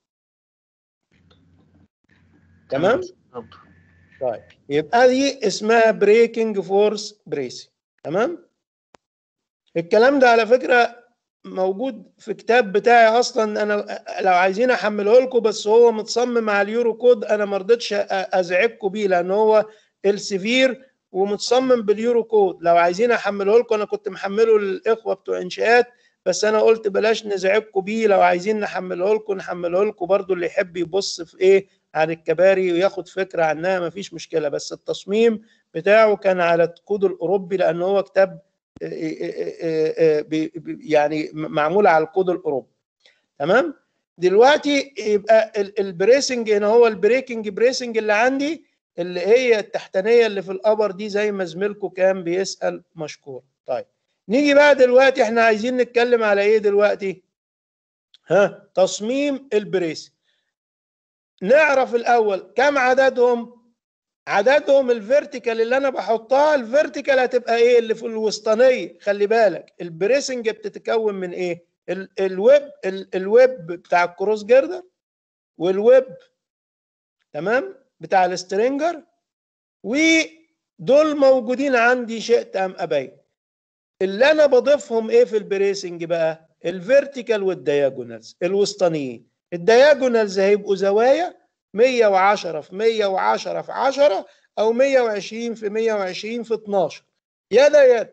Speaker 1: تمام
Speaker 3: بالظبط.
Speaker 1: طيب يبقى دي اسمها بريكنج فورس بريسنج تمام الكلام ده على فكرة موجود في كتاب بتاعي اصلا انا لو عايزين احمله لكم بس هو متصمم على اليورو كود انا ما رضيتش أ- ازعجكم بيه لان هو السيفير ومتصمم باليورو كود لو عايزين احمله لكم انا كنت محمله للاخوه بتوع انشاءات بس انا قلت بلاش نزعجكم بيه لو عايزين نحمله لكم نحمله لكم برضو اللي يحب يبص في ايه عن الكباري وياخد فكره عنها مفيش مشكله بس التصميم بتاعه كان على الكود الاوروبي لان هو كتاب بي- بي- يعني معمول على الكود الاوروبي تمام دلوقتي يبقى ال- البريسنج هنا هو البريكنج بريسنج اللي عندي اللي هي التحتانيه اللي في الابر دي زي ما زميلكم كان بيسال مشكور طيب نيجي بقى دلوقتي احنا عايزين نتكلم على ايه دلوقتي ها تصميم البريسنج نعرف الاول كم عددهم عددهم الفيرتيكال اللي انا بحطها الفيرتيكال هتبقى ايه اللي في الوسطانيه خلي بالك البريسنج بتتكون من ايه ال الويب ال الويب بتاع الكروس جيردر والويب تمام بتاع السترينجر ودول موجودين عندي شئت ام ابين اللي انا بضيفهم ايه في البريسنج بقى الفيرتيكال والدياجونالز الوسطانيين الدياجونالز هيبقوا زوايا 110 في 110 في 10 او 120 في 120 في 12 يد يد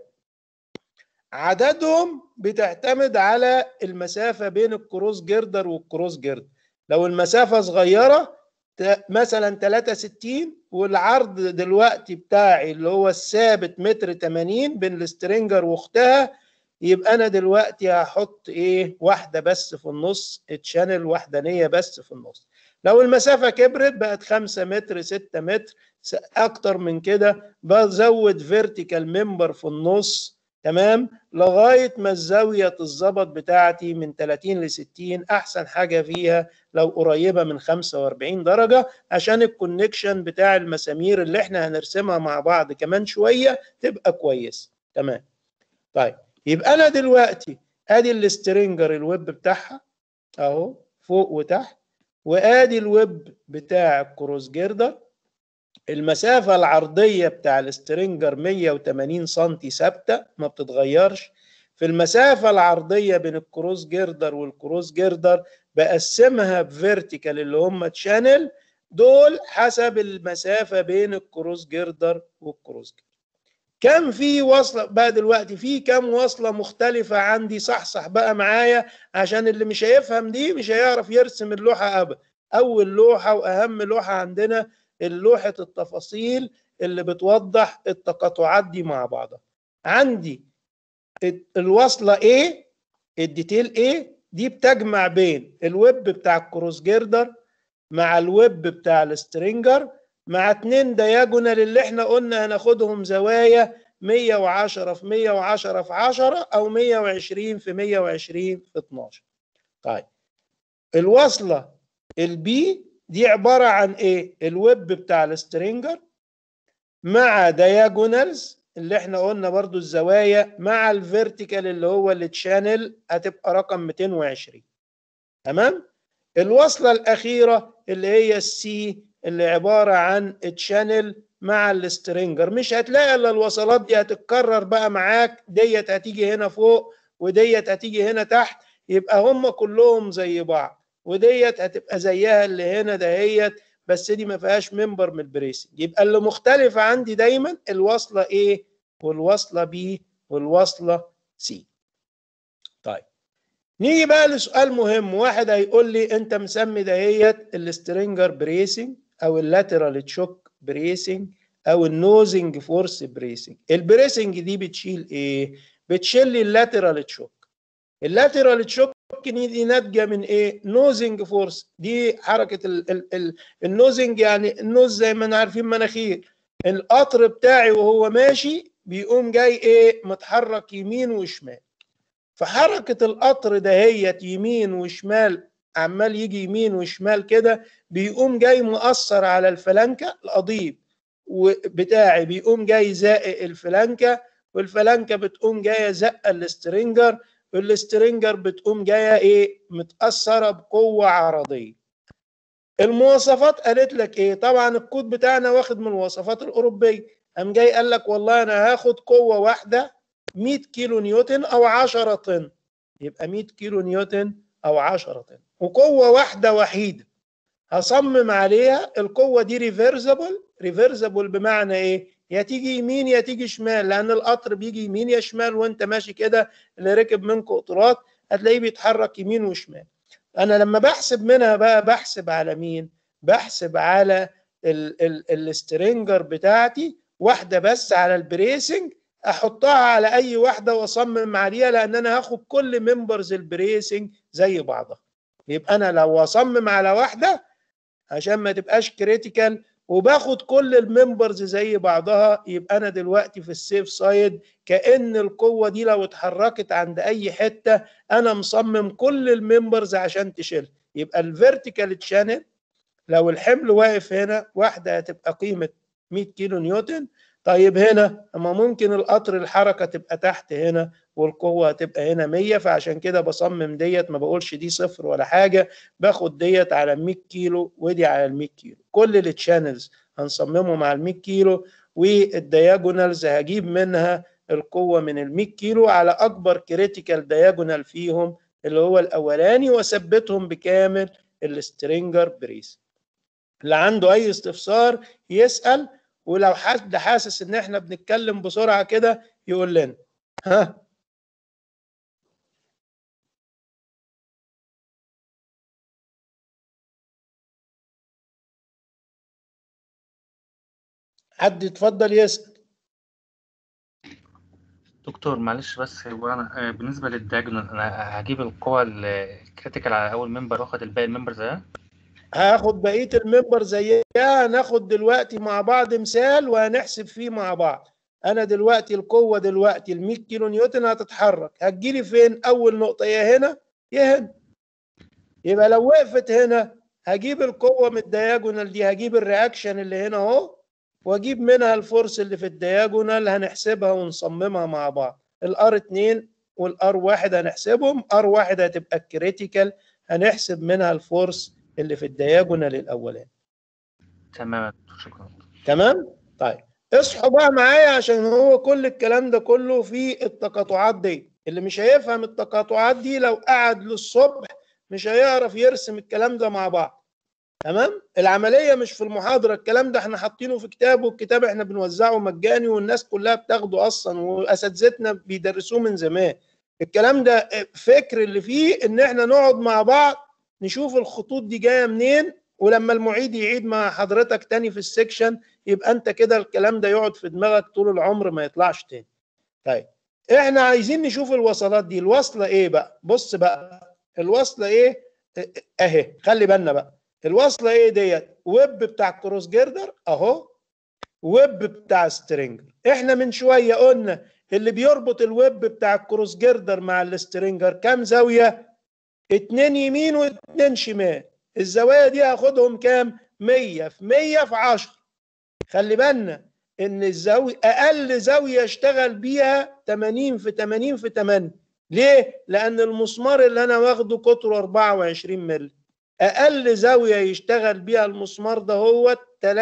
Speaker 1: عددهم بتعتمد على المسافة بين الكروس جيردر والكروس جيردر لو المسافة صغيرة ت- مثلا 63 والعرض دلوقتي بتاعي اللي هو الثابت متر 80 بين السترينجر واختها يبقى انا دلوقتي هحط ايه واحده بس في النص تشانل وحدانيه بس في النص لو المسافه كبرت بقت 5 متر 6 متر س- اكتر من كده بزود فيرتيكال ممبر في النص تمام لغايه ما الزاويه تتظبط بتاعتي من 30 ل 60 احسن حاجه فيها لو قريبه من 45 درجه عشان الكونكشن بتاع المسامير اللي احنا هنرسمها مع بعض كمان شويه تبقى كويس تمام طيب يبقى انا دلوقتي ادي السترينجر الويب بتاعها اهو فوق وتحت وادي الويب بتاع الكروس جيردر المسافة العرضية بتاع السترينجر 180 سنتي ثابتة ما بتتغيرش في المسافة العرضية بين الكروس جيردر والكروس جيردر بقسمها بفيرتيكال اللي هم تشانل دول حسب المسافة بين الكروس جيردر والكروس جيردر كم في وصلة بقى دلوقتي في كم وصلة مختلفة عندي صحصح بقى معايا عشان اللي مش هيفهم دي مش هيعرف يرسم اللوحة أبدا أول لوحة وأهم لوحة عندنا اللوحة التفاصيل اللي بتوضح التقاطعات دي مع بعضها عندي الوصلة A الديتيل A دي بتجمع بين الويب بتاع الكروس جيردر مع الويب بتاع السترينجر مع اتنين دياجونال اللي احنا قلنا هناخدهم زوايا 110 في 110 في 10 او 120 في 120 في 12 طيب الوصلة البي دي عبارة عن ايه الويب بتاع السترينجر مع دياجونالز اللي احنا قلنا برضو الزوايا مع الفيرتيكال اللي هو التشانل هتبقى رقم 220 تمام الوصلة الأخيرة اللي هي السي اللي عبارة عن تشانل مع السترينجر مش هتلاقي الا الوصلات دي هتتكرر بقى معاك ديت هتيجي هنا فوق وديت هتيجي هنا تحت يبقى هم كلهم زي بعض وديت هتبقى زيها اللي هنا دهيت بس دي ما فيهاش ممبر من البريسنج يبقى اللي مختلف عندي دايما الوصلة A والوصلة B والوصلة C طيب نيجي بقى لسؤال مهم واحد هيقول لي انت مسمي دهيت السترينجر بريسنج او اللاترال تشوك بريسنج او النوزنج فورس بريسنج البريسنج دي بتشيل ايه بتشيل لي اللاترال تشوك اللاترال تشوك دي ناتجه من ايه نوزنج فورس دي حركه ال ال ال النوزنج يعني النوز زي ما احنا عارفين مناخير القطر بتاعي وهو ماشي بيقوم جاي ايه متحرك يمين وشمال فحركه القطر دهيت يمين وشمال عمال يجي يمين وشمال كده بيقوم جاي مؤثر على الفلانكه القضيب بتاعي بيقوم جاي زائق الفلانكه والفلانكه بتقوم جايه زقه السترينجر والسترينجر بتقوم جايه ايه متاثره بقوه عرضيه المواصفات قالت لك ايه طبعا الكود بتاعنا واخد من الوصفات الاوروبيه قام جاي قال لك والله انا هاخد قوه واحده 100 كيلو نيوتن او 10 طن يبقى 100 كيلو نيوتن او 10 طن وقوه واحده وحيده هصمم عليها القوه دي ريفرسبل ريفرسبل بمعنى ايه يا تيجي يمين يا تيجي شمال لان القطر بيجي يمين يا شمال وانت ماشي كده اللي ركب منكم قطارات هتلاقيه بيتحرك يمين وشمال انا لما بحسب منها بقى بحسب على مين بحسب على السترينجر بتاعتي واحده بس على البريسنج احطها على اي واحده واصمم عليها لان انا هاخد كل ممبرز البريسنج زي بعضها يبقى انا لو اصمم على واحده عشان ما تبقاش كريتيكال وباخد كل الممبرز زي بعضها يبقى انا دلوقتي في السيف سايد كان القوه دي لو اتحركت عند اي حته انا مصمم كل الممبرز عشان تشيل يبقى الفيرتيكال تشانل لو الحمل واقف هنا واحده هتبقى قيمه 100 كيلو نيوتن طيب هنا اما ممكن القطر الحركه تبقى تحت هنا والقوه هتبقى هنا 100 فعشان كده بصمم ديت ما بقولش دي صفر ولا حاجه باخد ديت على 100 كيلو ودي على ال 100 كيلو كل التشانلز هنصممهم على ال 100 كيلو والدياجونالز هجيب منها القوه من ال 100 كيلو على اكبر كريتيكال دايجونال فيهم اللي هو الاولاني واثبتهم بكامل السترينجر بريس اللي عنده اي استفسار يسال ولو حد حاسس ان احنا بنتكلم بسرعه كده يقول لنا ها حد يتفضل يسال
Speaker 3: دكتور معلش بس هو انا آه، بالنسبه للدياجونال انا هجيب القوة الكريتيكال على اول ممبر واخد الباقي الممبر زيها
Speaker 1: هاخد بقيه الممبر زيها هناخد دلوقتي مع بعض مثال وهنحسب فيه مع بعض انا دلوقتي القوه دلوقتي ال 100 كيلو نيوتن هتتحرك هتجيلي فين اول نقطه يا هنا يا هنا يبقى لو وقفت هنا هجيب القوه من الدياجونال دي هجيب الرياكشن اللي هنا اهو واجيب منها الفورس اللي في الدياجونال هنحسبها ونصممها مع بعض الار 2 والار 1 هنحسبهم ار 1 هتبقى الكريتيكال هنحسب منها الفورس اللي في الدياجونال الاولاني
Speaker 3: تمام يا دكتور شكرا
Speaker 1: تمام طيب اصحوا بقى معايا عشان هو كل الكلام ده كله في التقاطعات دي اللي مش هيفهم التقاطعات دي لو قعد للصبح مش هيعرف يرسم الكلام ده مع بعض تمام العمليه مش في المحاضره الكلام ده احنا حاطينه في كتاب والكتاب احنا بنوزعه مجاني والناس كلها بتاخده اصلا واساتذتنا بيدرسوه من زمان الكلام ده فكر اللي فيه ان احنا نقعد مع بعض نشوف الخطوط دي جايه منين ولما المعيد يعيد مع حضرتك تاني في السكشن يبقى انت كده الكلام ده يقعد في دماغك طول العمر ما يطلعش تاني طيب احنا عايزين نشوف الوصلات دي الوصله ايه بقى بص بقى الوصله ايه اهي خلي بالنا بقى الوصله ايه ديت ويب بتاع كروس جيردر اهو ويب بتاع سترينجر احنا من شويه قلنا اللي بيربط الويب بتاع الكروس جيردر مع السترينجر كام زاويه اتنين يمين واتنين شمال الزوايا دي هاخدهم كام 100 في 100 في 10 خلي بالنا ان الزاويه اقل زاويه اشتغل بيها 80 في 80 في 8 ليه لان المسمار اللي انا واخده قطره 24 مللي اقل زاويه يشتغل بيها المسمار ده هو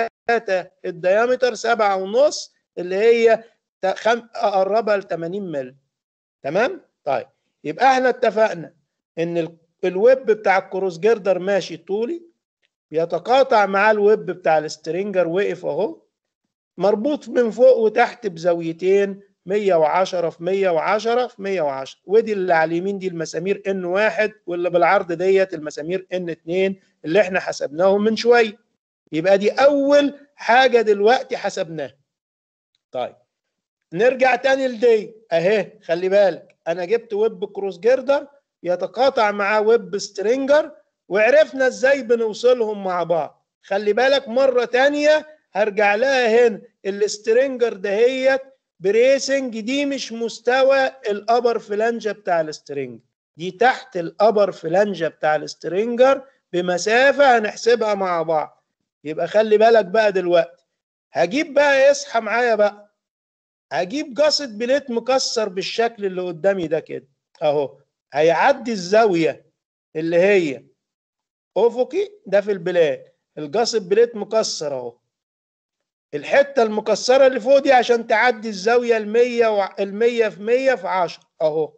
Speaker 1: 3 الديامتر 7 ونص اللي هي خم... اقربها ل 80 مللي تمام طيب يبقى احنا اتفقنا ان ال... الويب بتاع الكروس جيردر ماشي طولي بيتقاطع معاه الويب بتاع السترينجر وقف اهو مربوط من فوق وتحت بزاويتين 110 في 110 في 110 ودي اللي على اليمين دي المسامير ان واحد واللي بالعرض ديت المسامير ان اتنين اللي احنا حسبناهم من شويه يبقى دي اول حاجه دلوقتي حسبناها طيب نرجع تاني لدي اهي خلي بالك انا جبت ويب كروس جيردر يتقاطع معاه ويب سترينجر وعرفنا ازاي بنوصلهم مع بعض خلي بالك مرة تانية هرجع لها هنا السترينجر دهيت بريسنج دي مش مستوى الابر فلانجة بتاع السترينجر دي تحت الابر فلانجة بتاع السترينجر بمسافة هنحسبها مع بعض يبقى خلي بالك بقى دلوقتي هجيب بقى اصحى معايا بقى هجيب جاصة بليت مكسر بالشكل اللي قدامي ده كده اهو هيعدي الزاوية اللي هي افقي ده في البلاد الجاصب بليت مكسر اهو الحته المكسره اللي فوق دي عشان تعدي الزاويه ال100 و... ال100 في 100 في 10 اهو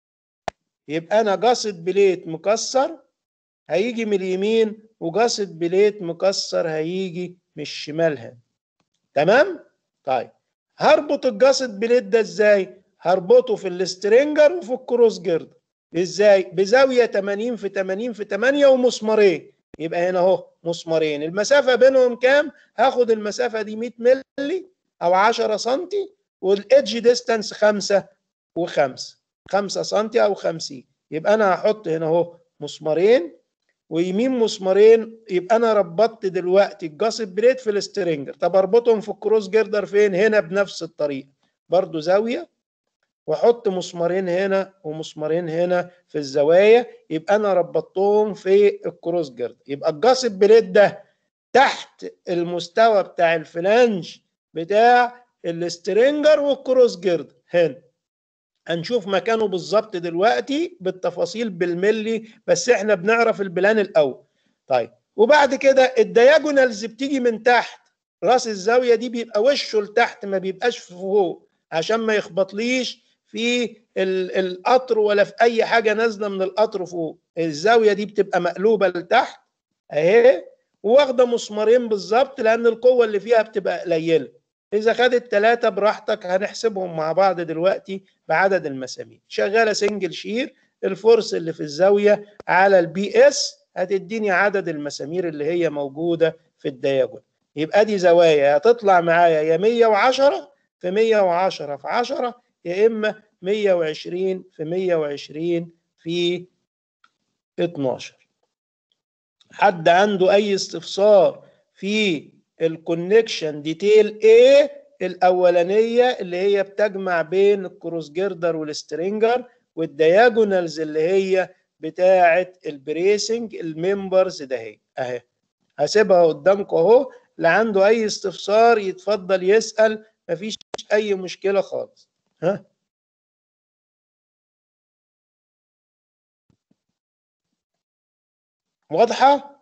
Speaker 1: يبقى انا جاصد بليت مكسر هيجي من اليمين وجاصد بليت مكسر هيجي من الشمال هنا تمام طيب هربط الجاصد بليت ده ازاي هربطه في السترينجر وفي الكروس جيرد ازاي بزاويه 80 في 80 في 8 ومسمارين يبقى هنا اهو مسمارين المسافه بينهم كام هاخد المسافه دي 100 مللي او 10 سم والايدج ديستانس 5 و5 5 سم او 50 يبقى انا هحط هنا اهو مسمارين ويمين مسمارين يبقى انا ربطت دلوقتي الجاصب بريد في السترينجر طب اربطهم في الكروس جيردر فين هنا بنفس الطريقه برضو زاويه واحط مسمارين هنا ومسمارين هنا في الزوايا يبقى انا ربطتهم في الكروس جيرد يبقى الجاصب بريد ده تحت المستوى بتاع الفلانج بتاع السترينجر والكروس جيرد هنا هنشوف مكانه بالظبط دلوقتي بالتفاصيل بالملي بس احنا بنعرف البلان الاول طيب وبعد كده الدياجونالز بتيجي من تحت راس الزاويه دي بيبقى وشه لتحت ما بيبقاش فوق عشان ما يخبطليش في ال- القطر ولا في اي حاجه نازله من القطر فوق الزاويه دي بتبقى مقلوبه لتحت اهي واخده مسمارين بالظبط لان القوه اللي فيها بتبقى قليله اذا خدت ثلاثه براحتك هنحسبهم مع بعض دلوقتي بعدد المسامير شغاله سنجل شير الفورس اللي في الزاويه على البي اس هتديني عدد المسامير اللي هي موجوده في الدياجون يبقى دي زوايا هتطلع معايا يا 110 في 110 في 10 يا اما 120 في 120 في 12 حد عنده اي استفسار في الكونكشن ديتيل A الاولانيه اللي هي بتجمع بين الكروس جيردر والسترينجر والدياجونالز اللي هي بتاعه البريسنج الممبرز ده اهي اهي هسيبها قدامكم اهو اللي عنده اي استفسار يتفضل يسال مفيش اي مشكله خالص ها واضحه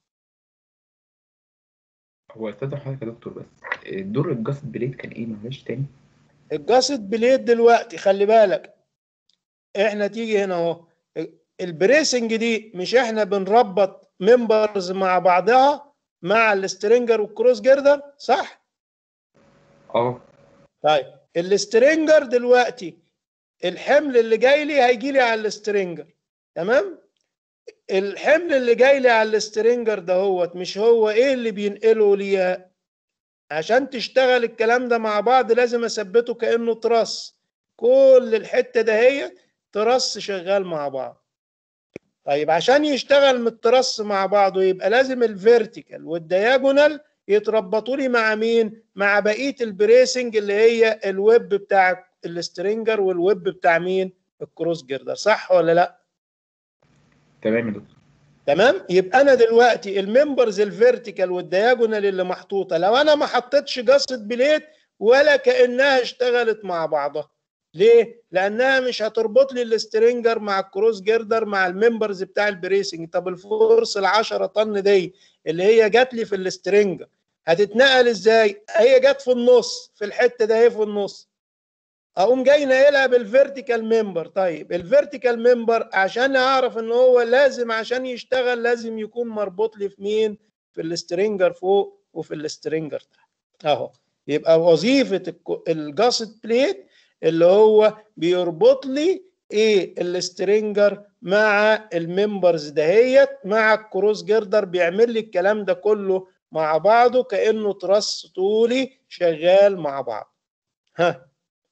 Speaker 4: هو استاذ حضرتك يا دكتور بس دور الجاست بليد كان ايه معلش تاني
Speaker 1: الجاست بليد دلوقتي خلي بالك احنا تيجي هنا اهو البريسنج دي مش احنا بنربط ممبرز مع بعضها مع السترينجر والكروس جيردر صح
Speaker 4: اه
Speaker 1: طيب السترينجر دلوقتي الحمل اللي جاي لي هيجي لي على السترينجر تمام الحمل اللي جاي لي على السترينجر دهوت مش هو ايه اللي بينقله لي عشان تشتغل الكلام ده مع بعض لازم اثبته كانه ترس كل الحته دهيت ترس شغال مع بعض طيب عشان يشتغل من الترس مع بعضه يبقى لازم الفيرتيكال والدياجونال يتربطوا لي مع مين مع بقيه البريسنج اللي هي الويب بتاع السترينجر والويب بتاع مين الكروس جيردر صح ولا لا
Speaker 4: تمام يا دكتور
Speaker 1: تمام يبقى انا دلوقتي الممبرز الفيرتيكال والدياجونال اللي محطوطه لو انا ما حطيتش جاست بليت ولا كانها اشتغلت مع بعضها ليه لانها مش هتربط لي السترينجر مع الكروس جيردر مع الممبرز بتاع البريسنج طب الفورس ال10 طن دي اللي هي جات لي في السترينجر هتتنقل ازاي هي جت في النص في الحته ده هي في النص اقوم جاي ناقلها بالفيرتيكال ممبر طيب الفيرتيكال ممبر عشان اعرف ان هو لازم عشان يشتغل لازم يكون مربوط لي في مين في السترينجر فوق وفي السترينجر تحت اهو يبقى وظيفه الك- الجاست بليت اللي هو بيربط لي ايه السترينجر مع الممبرز دهيت مع الكروس جيردر بيعمل لي الكلام ده كله مع بعضه كانه ترس طولي شغال مع بعض ها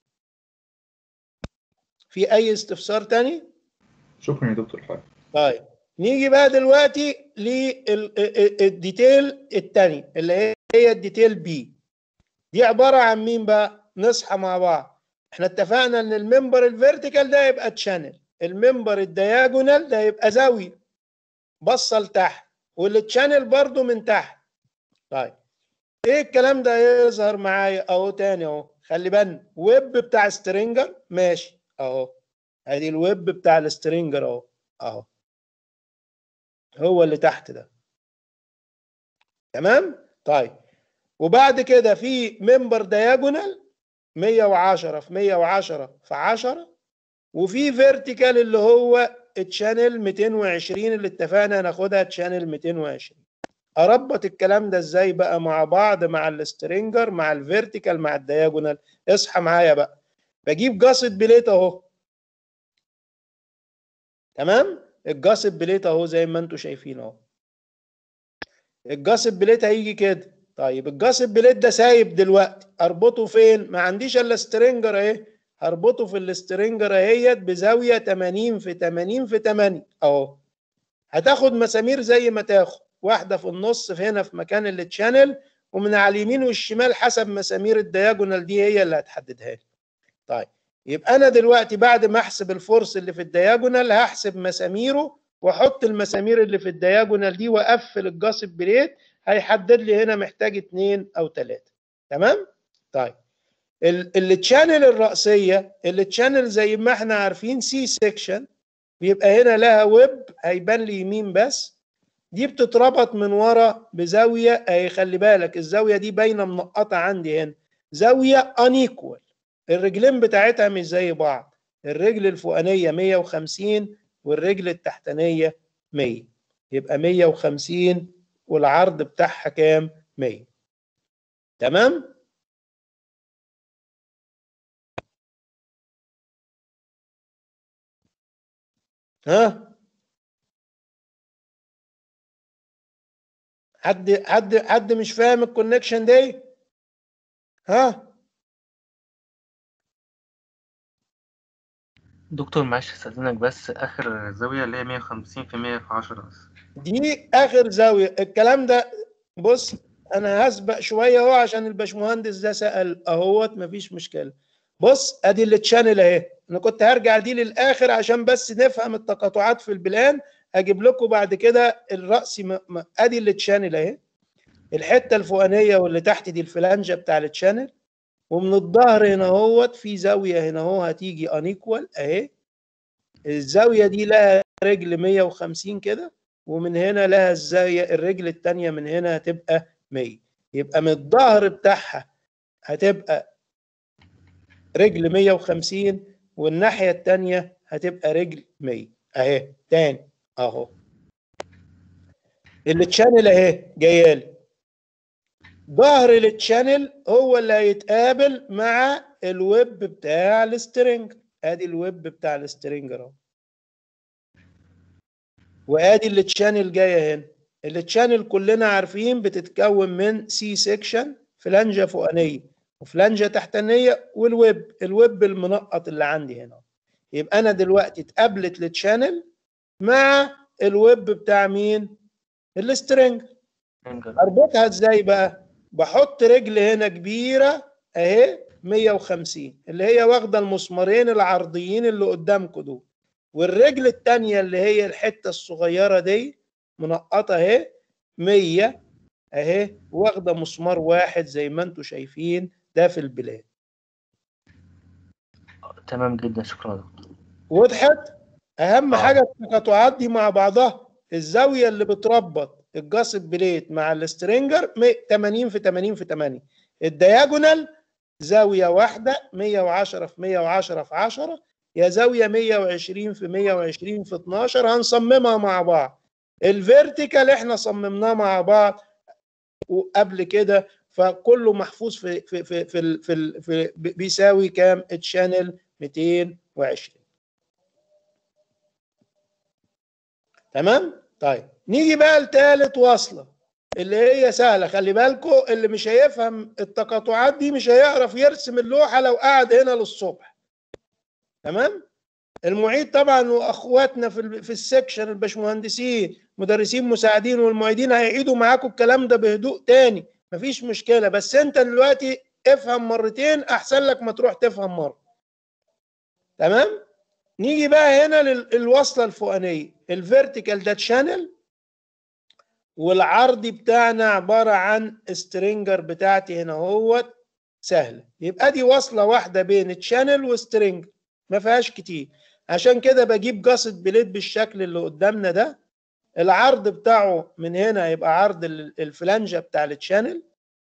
Speaker 1: في اي استفسار تاني
Speaker 4: شكرا يا دكتور حضرتك
Speaker 1: طيب نيجي بقى دلوقتي للديتيل التاني اللي هي الديتيل بي دي عبارة عن مين بقى نصحى مع بعض احنا اتفقنا ان الممبر الفيرتيكال ده يبقى تشانل الممبر الدياجونال ده يبقى زاوية بصة لتحت والتشانل برضو من تحت طيب ايه الكلام ده يظهر معايا اهو تاني اهو خلي بالنا ويب بتاع سترينجر ماشي اهو ادي الويب بتاع السترينجر اهو اهو هو اللي تحت ده تمام طيب وبعد كده في ممبر دياجونال 110 في 110 في 10 وفي فيرتيكال اللي هو التشانل 220 اللي اتفقنا هناخدها تشانل 220 اربط الكلام ده ازاي بقى مع بعض مع السترينجر مع الفيرتيكال مع الدياجونال اصحى معايا بقى بجيب جاست بليت اهو تمام الجاست بليت اهو زي ما انتم شايفين اهو الجاست بليت هيجي كده طيب الجاست بليت ده سايب دلوقتي اربطه فين ما عنديش الا سترينجر اهي هربطه في السترينجر اهيت بزاويه 80 في 80 في 8 اهو هتاخد مسامير زي ما تاخد واحده في النص في هنا في مكان التشانل ومن على اليمين والشمال حسب مسامير الدياجونال دي هي اللي هتحددها لي طيب يبقى انا دلوقتي بعد ما احسب الفورس اللي في الدياجونال هحسب مساميره واحط المسامير اللي في الدياجونال دي واقفل الجاصب بليت هيحدد لي هنا محتاج اتنين او تلاته تمام طيب التشانل الرئيسيه التشانل زي ما احنا عارفين سي سيكشن بيبقى هنا لها ويب هيبان لي يمين بس دي بتتربط من ورا بزاويه اهي خلي بالك الزاويه دي باينه منقطه عندي هنا زاويه انيكوال الرجلين بتاعتها مش زي بعض الرجل الفوقانيه 150 والرجل التحتانيه 100 يبقى 150 والعرض بتاعها كام 100 تمام ها حد حد حد مش فاهم الكونكشن دي ها
Speaker 3: دكتور معلش استاذنك بس اخر زاويه اللي هي 150 في 100 في 10 بس
Speaker 1: دي اخر زاويه الكلام ده بص انا هسبق شويه اهو عشان الباشمهندس ده سال اهوت مفيش مشكله بص ادي التشانل اهي انا كنت هرجع دي للاخر عشان بس نفهم التقاطعات في البلان اجيب لكم بعد كده الراس م... م... ادي التشانل اهي الحته الفوقانيه واللي تحت دي الفلانجه بتاع التشانل ومن الظهر هنا اهوت في زاويه هنا اهو هتيجي انيكوال اهي الزاويه دي لها رجل 150 كده ومن هنا لها الزاويه الرجل الثانيه من هنا هتبقى 100 يبقى من الظهر بتاعها هتبقى رجل 150 والناحيه الثانيه هتبقى رجل 100 اهي تاني اهو التشانل اهي جايه لي ظهر التشانل هو اللي هيتقابل مع الويب بتاع السترنج ادي الويب بتاع السترنجر اهو وادي التشانل جايه هنا التشانل كلنا عارفين بتتكون من سي سيكشن فلانجه فوقانيه وفلانجه تحتانيه والويب الويب المنقط اللي عندي هنا يبقى انا دلوقتي اتقابلت التشانل مع الويب بتاع مين السترنج اربطها ازاي بقى بحط رجل هنا كبيره اهي 150 اللي هي واخده المسمارين العرضيين اللي قدامكم دول والرجل الثانيه اللي هي الحته الصغيره دي منقطه اهي 100 اهي واخده مسمار واحد زي ما انتم شايفين ده في البلاد
Speaker 3: تمام جدا شكرا يا دكتور
Speaker 1: وضحت اهم
Speaker 3: آه.
Speaker 1: حاجه التقاطعات دي مع بعضها الزاويه اللي بتربط الجاست بليت مع السترينجر م- 80 في 80 في 80 الدياجونال زاويه واحده 110 في 110 في 10 يا زاويه 120 في 120 في 12 هنصممها مع بعض الفيرتيكال احنا صممناه مع بعض وقبل كده فكله محفوظ في في في في, ال- في, ال- في بيساوي كام تشانل 220 تمام طيب نيجي بقى لتالت وصله اللي هي سهله خلي بالكم اللي مش هيفهم التقاطعات دي مش هيعرف يرسم اللوحه لو قعد هنا للصبح تمام المعيد طبعا واخواتنا في ال- في السكشن الباشمهندسين مدرسين مساعدين والمعيدين هيعيدوا معاكم الكلام ده بهدوء تاني مفيش مشكله بس انت دلوقتي افهم مرتين احسن لك ما تروح تفهم مره تمام نيجي بقى هنا للوصله الفوقانيه الفيرتيكال ده تشانل والعرض بتاعنا عباره عن سترينجر بتاعتي هنا اهوت سهله يبقى دي وصله واحده بين تشانل وسترينجر ما فيهاش كتير عشان كده بجيب جاست بليد بالشكل اللي قدامنا ده العرض بتاعه من هنا يبقى عرض ال- الفلانجه بتاع التشانل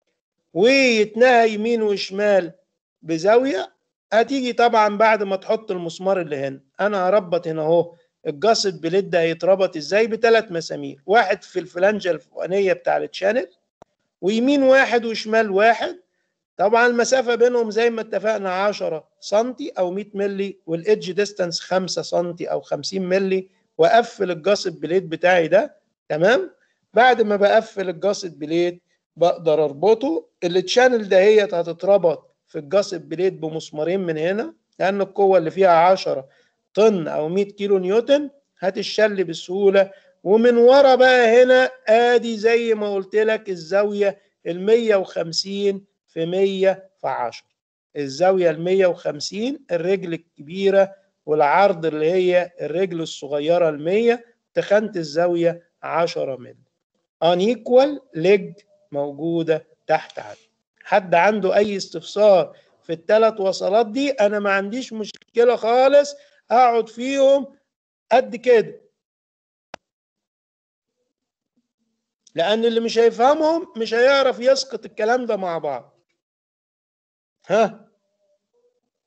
Speaker 1: ويتنهى يمين وشمال بزاويه هتيجي طبعا بعد ما تحط المسمار اللي هنا انا هربط هنا اهو الجاست بليد ده هيتربط ازاي بثلاث مسامير واحد في الفلانجه الفوقانيه بتاع التشانل ويمين واحد وشمال واحد طبعا المسافه بينهم زي ما اتفقنا 10 سم او 100 مللي والايدج ديستانس 5 سم او 50 مللي واقفل الجاست بليد بتاعي ده تمام بعد ما بقفل الجاست بليد بقدر اربطه التشانل دهيت هتتربط في الجاست بليد بمسمارين من هنا لان القوه اللي فيها 10 طن او 100 كيلو نيوتن هتشل بسهوله ومن ورا بقى هنا ادي زي ما قلت لك الزاويه ال 150 في 100 في 10 الزاويه ال 150 الرجل الكبيره والعرض اللي هي الرجل الصغيره ال 100 تخانه الزاويه 10 مللي unequal ليج موجوده تحت عندي حد عنده اي استفسار في الثلاث وصلات دي انا ما عنديش مشكله خالص اقعد فيهم قد كده لان اللي مش هيفهمهم مش هيعرف يسقط الكلام ده مع بعض ها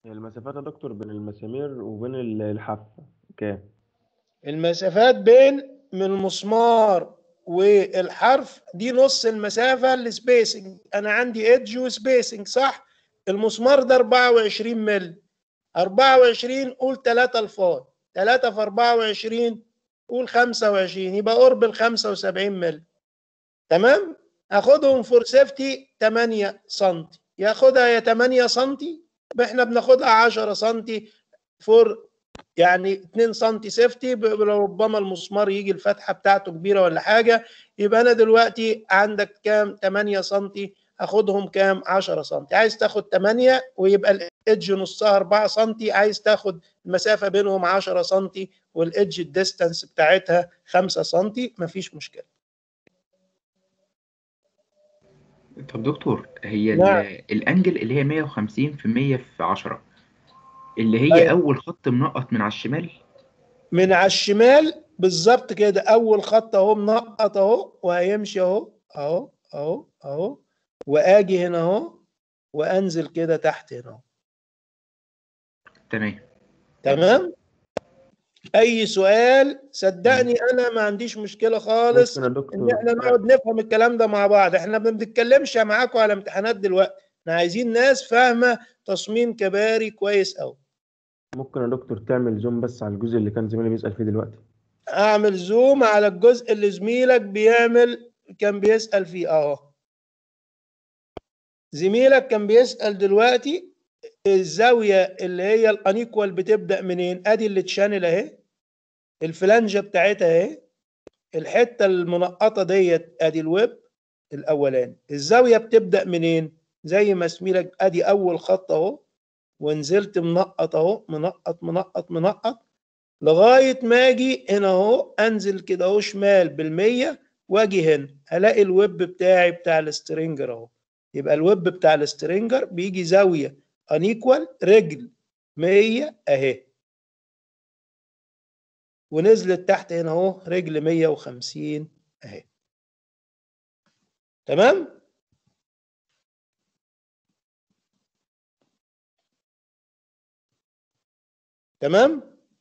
Speaker 6: المسافات يا دكتور بين المسامير وبين ال- الحافة كام؟
Speaker 1: المسافات بين من المسمار والحرف دي نص المسافة السبيسنج أنا عندي ايدج وسبيسنج صح؟ المسمار ده 24 مللي 24 قول 3 الفاي 3 في 24 قول 25 يبقى قرب ال 75 مللي تمام؟ هاخدهم فور سيفتي 8 سم ياخدها يا 8 سم احنا بناخدها 10 سم فور يعني 2 سم سيفتي ب- ربما المسمار يجي الفتحه بتاعته كبيره ولا حاجه يبقى انا دلوقتي عندك كام 8 سم هاخدهم كام 10 سم عايز تاخد 8 ويبقى الايدج نصها 4 سم عايز تاخد المسافه بينهم 10 سم والايدج الديستانس بتاعتها 5 سم مفيش مشكله
Speaker 4: طب دكتور هي ال-
Speaker 1: نعم.
Speaker 4: الانجل اللي هي 150 في 100 في 10 اللي هي
Speaker 1: أيوة.
Speaker 4: اول خط منقط من على الشمال
Speaker 1: من على الشمال بالظبط كده اول خط اهو منقط اهو وهيمشي اهو اهو اهو اهو واجي هنا اهو وانزل كده تحت هنا اهو
Speaker 4: تمام
Speaker 1: تمام اي سؤال صدقني انا ما عنديش مشكله خالص
Speaker 6: ممكن يا
Speaker 1: ان
Speaker 6: دكتور
Speaker 1: احنا نقعد نفهم الكلام ده مع بعض احنا ما بنتكلمش معاكم على امتحانات دلوقتي احنا عايزين ناس فاهمه تصميم كباري كويس قوي
Speaker 6: ممكن يا دكتور تعمل زوم بس على الجزء اللي كان زميلي بيسأل فيه دلوقتي
Speaker 1: اعمل زوم على الجزء اللي زميلك بيعمل كان بيسأل فيه اهو زميلك كان بيسأل دلوقتي الزاوية اللي هي الانيكوال بتبدأ منين ادي اللي تشانل اهي الفلانجة بتاعتها اهي الحتة المنقطة ديت ادي الويب الاولاني الزاوية بتبدأ منين زي ما زميلك ادي اول خط اهو ونزلت منقط اهو منقط منقط منقط لغايه ما اجي هنا اهو انزل كده اهو شمال بالمية واجي هنا هلاقي الويب بتاعي بتاع السترينجر اهو يبقى الويب بتاع السترينجر بيجي زاويه انيكوال رجل 100 اهي ونزلت تحت هنا اهو رجل 150 اهي تمام تمام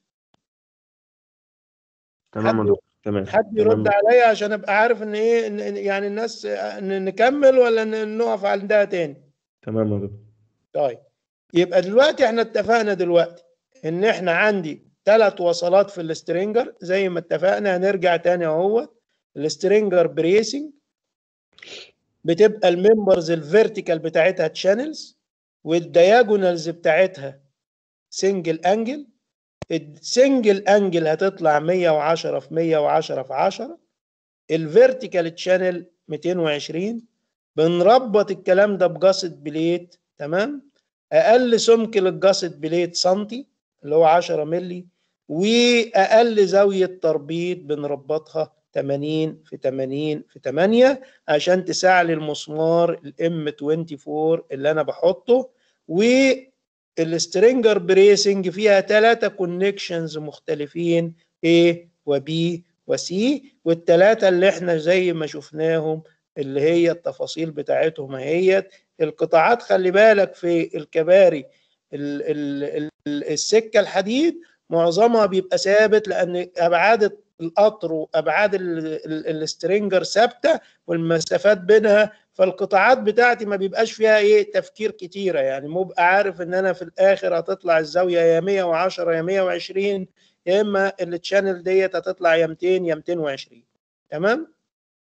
Speaker 6: تمام يا
Speaker 1: حد-
Speaker 6: دكتور تمام
Speaker 1: حد
Speaker 6: تمام
Speaker 1: يرد عليا عشان ابقى عارف ان ايه إن- إن يعني الناس ن- نكمل ولا ن- نقف عندها تاني
Speaker 6: تمام يا دكتور
Speaker 1: طيب يبقى دلوقتي احنا اتفقنا دلوقتي ان احنا عندي ثلاث وصلات في السترينجر زي ما اتفقنا هنرجع تاني اهو السترينجر بريسنج بتبقى الممبرز الفيرتيكال بتاعتها تشانلز والدياجونالز بتاعتها سنجل انجل السنجل انجل هتطلع 110 في 110 في 10 الفيرتيكال تشانل 220 بنربط الكلام ده بجاست بليت تمام اقل سمك للجاست بليت سنتي اللي هو 10 مللي واقل زاويه تربيط بنربطها 80 في 80 في 8 عشان تساعد المسمار الام 24 اللي انا بحطه والسترينجر بريسنج فيها ثلاثه كونكشنز مختلفين A و B و C والثلاثه اللي احنا زي ما شفناهم اللي هي التفاصيل بتاعتهم اهيت القطاعات خلي بالك في الكباري ال ال ال السكه الحديد معظمها بيبقى ثابت لان ابعاد القطر وابعاد ال- ال- السترينجر ثابته والمسافات بينها فالقطاعات بتاعتي ما بيبقاش فيها ايه تفكير كتيره يعني مبقى عارف ان انا في الاخر هتطلع الزاويه يا 110 يا 120 يا اما التشانل ديت هتطلع يا 200 يا 220 تمام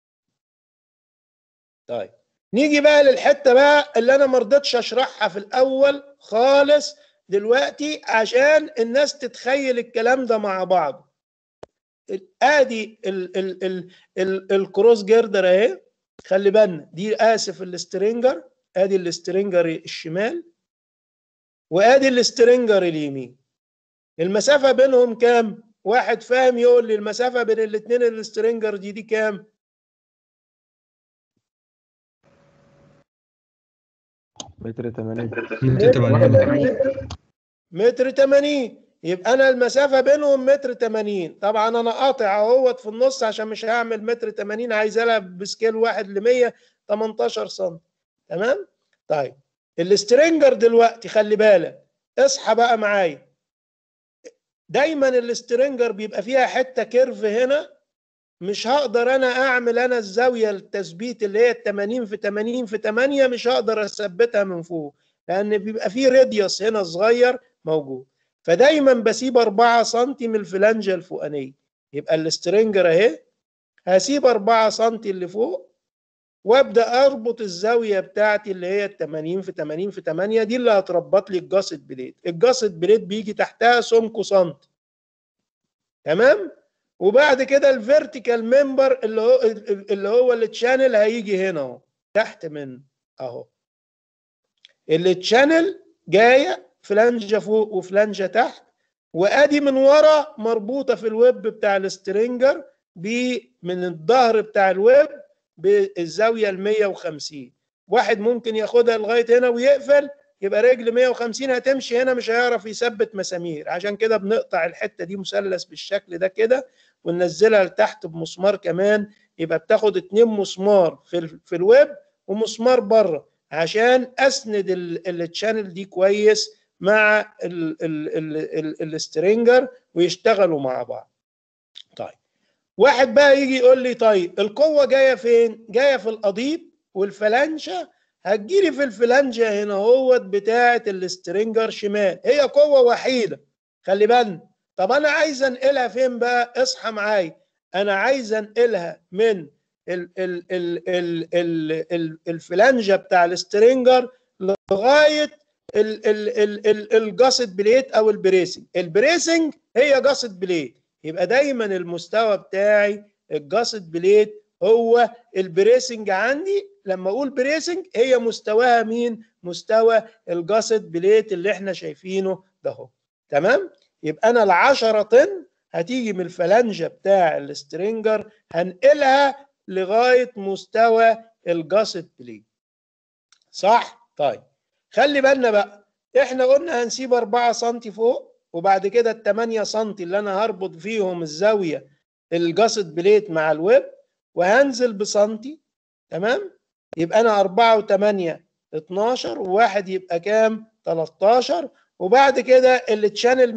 Speaker 1: طيب نيجي بقى للحته بقى اللي انا ما رضيتش اشرحها في الاول خالص دلوقتي عشان الناس تتخيل الكلام ده مع بعض ادي ال ال ال ال الكروس جيردر اهي خلي بالنا دي اسف السترينجر ادي السترينجر الشمال وادي السترينجر اليمين المسافه بينهم كام واحد فاهم يقول لي المسافه بين الاثنين السترينجر دي دي كام
Speaker 6: متر 80
Speaker 1: متر 80 يبقى انا المسافه بينهم متر 80 طبعا انا قاطع اهوت في النص عشان مش هعمل متر 80 عايز العب بسكيل 1 ل 100 18 سم تمام طيب السترينجر دلوقتي خلي بالك اصحى بقى معايا دايما الاسترنجر بيبقى فيها حته كيرف هنا مش هقدر انا اعمل انا الزاويه التثبيت اللي هي 80 في 80 في 8 مش هقدر اثبتها من فوق لان بيبقى فيه راديوس هنا صغير موجود فدايما بسيب 4 سم من الفلانجه الفوقانيه يبقى الاسترنجر اهي هسيب 4 سم اللي فوق وابدا اربط الزاويه بتاعتي اللي هي 80 في 80 في 8 دي اللي هتربط لي الجاسد بليد الجاسد بليد بيجي تحتها سمكه سنتي تمام وبعد كده الفيرتيكال ممبر اللي هو اللي هو التشانل هيجي هنا اهو تحت من اهو التشانل جايه فلانجه فوق وفلانجه تحت وادي من ورا مربوطه في الويب بتاع السترينجر من الظهر بتاع الويب بالزاويه ال 150 واحد ممكن ياخدها لغايه هنا ويقفل يبقى رجل 150 هتمشي هنا مش هيعرف يثبت مسامير عشان كده بنقطع الحته دي مثلث بالشكل ده كده وننزلها لتحت بمسمار كمان يبقى بتاخد اتنين مسمار في ال في الويب ومسمار بره عشان اسند التشانل دي كويس مع السترينجر ويشتغلوا مع بعض طيب واحد بقى يجي يقول لي طيب القوه جايه فين جايه في القضيب والفلانشه هتجيلي في الفلانجه هنا اهوت بتاعه السترينجر شمال هي قوه وحيده خلي بالنا طب انا عايز انقلها فين بقى اصحى معايا انا عايز انقلها من ال ال ال ال ال ال الفلانجه بتاع السترينجر لغايه ال ال ال ال الجاسد بليت او البريسنج البريسنج هي جاسد بليت يبقى دايما المستوى بتاعي الجاسد بليت هو البريسنج عندي لما اقول بريسنج هي مستواها مين مستوى الجاسد بليت اللي احنا شايفينه ده اهو تمام يبقى انا العشرة طن هتيجي من الفلانجة بتاع السترينجر هنقلها لغاية مستوى الجاسد بليت صح طيب خلي بالنا بقى احنا قلنا هنسيب 4 سم فوق وبعد كده ال 8 سم اللي انا هربط فيهم الزاويه الجاسد بليت مع الويب وهنزل بسنتي تمام يبقى انا 4 و8 12 وواحد يبقى كام 13 وبعد كده التشانل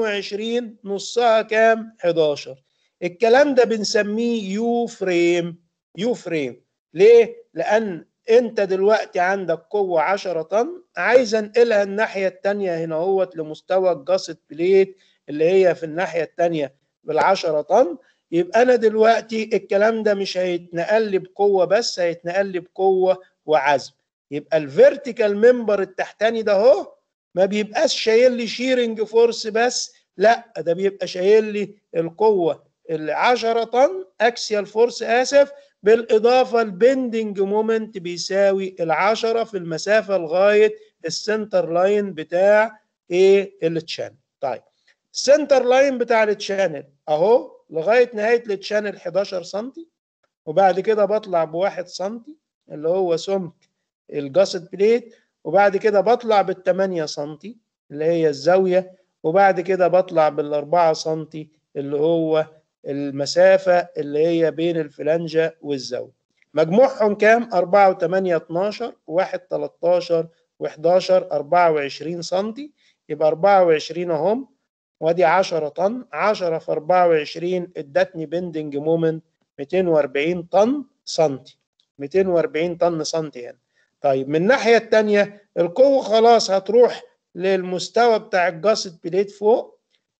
Speaker 1: 220 نصها كام 11 الكلام ده بنسميه يو فريم يو فريم ليه لان انت دلوقتي عندك قوة 10 طن عايز انقلها الناحية التانية هنا اهوت لمستوى الجاسد بليت اللي هي في الناحية التانية بالعشرة طن يبقى انا دلوقتي الكلام ده مش هيتنقل لي بقوة بس هيتنقل لي بقوة وعزم يبقى الفيرتيكال ممبر التحتاني ده اهو ما بيبقاش شايل لي شيرنج فورس بس لا ده بيبقى شايل لي القوة ال 10 طن اكسيال فورس اسف بالاضافه البندنج مومنت بيساوي العشرة في المسافه لغايه السنتر لاين بتاع ايه التشانل طيب السنتر لاين بتاع التشانل اهو لغايه نهايه التشانل 11 سم وبعد كده بطلع بواحد سم اللي هو سمك الجاسد بليت وبعد كده بطلع بال 8 سم اللي هي الزاويه وبعد كده بطلع بال 4 سم اللي هو المسافة اللي هي بين الفلانجة والزاوية مجموعهم كام 4 و8 12 1 13 و11 24 سم يبقى 24 اهم وادي 10 طن 10 في 24 ادتني بندنج مومنت 240 طن سنتي 240 طن سنتي هنا طيب من الناحية التانية القوة خلاص هتروح للمستوى بتاع الجاسد بليت فوق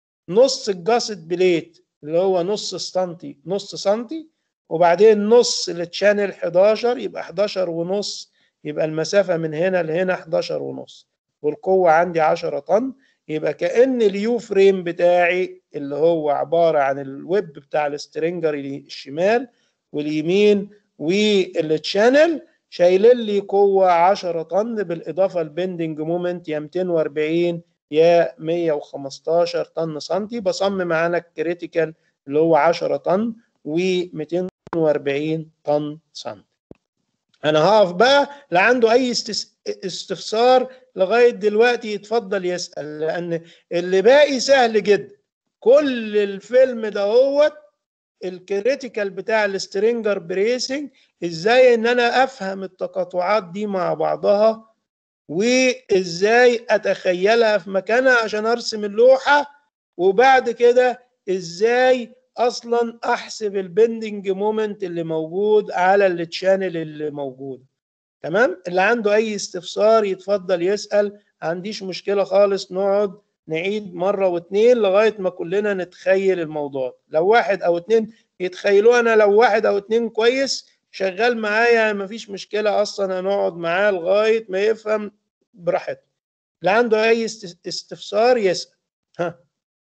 Speaker 1: نص الجاسد بليت اللي هو نص سنتي نص سنتي وبعدين نص للتشانل 11 يبقى 11 ونص يبقى المسافة من هنا لهنا 11 ونص والقوة عندي 10 طن يبقى كأن اليو فريم بتاعي اللي هو عبارة عن الويب بتاع السترينجر الشمال واليمين والتشانل شايلين لي قوة 10 طن بالإضافة البندنج مومنت يا 240 يا 115 طن سنتي بصمم معانا الكريتيكال اللي هو 10 طن و240 طن سنتي انا هقف بقى لا عنده اي استفسار لغايه دلوقتي يتفضل يسال لان اللي باقي سهل جدا كل الفيلم ده هو الكريتيكال بتاع السترينجر بريسنج ازاي ان انا افهم التقاطعات دي مع بعضها وازاي اتخيلها في مكانها عشان ارسم اللوحه وبعد كده ازاي اصلا احسب البندنج مومنت اللي موجود على التشانل اللي موجود تمام اللي عنده اي استفسار يتفضل يسال ما عنديش مشكله خالص نقعد نعيد مره واتنين لغايه ما كلنا نتخيل الموضوع لو واحد او اتنين يتخيلوا انا لو واحد او اتنين كويس شغال معايا مفيش مشكله اصلا هنقعد معاه لغايه ما يفهم براحته اللي عنده اي است- استفسار يسال ها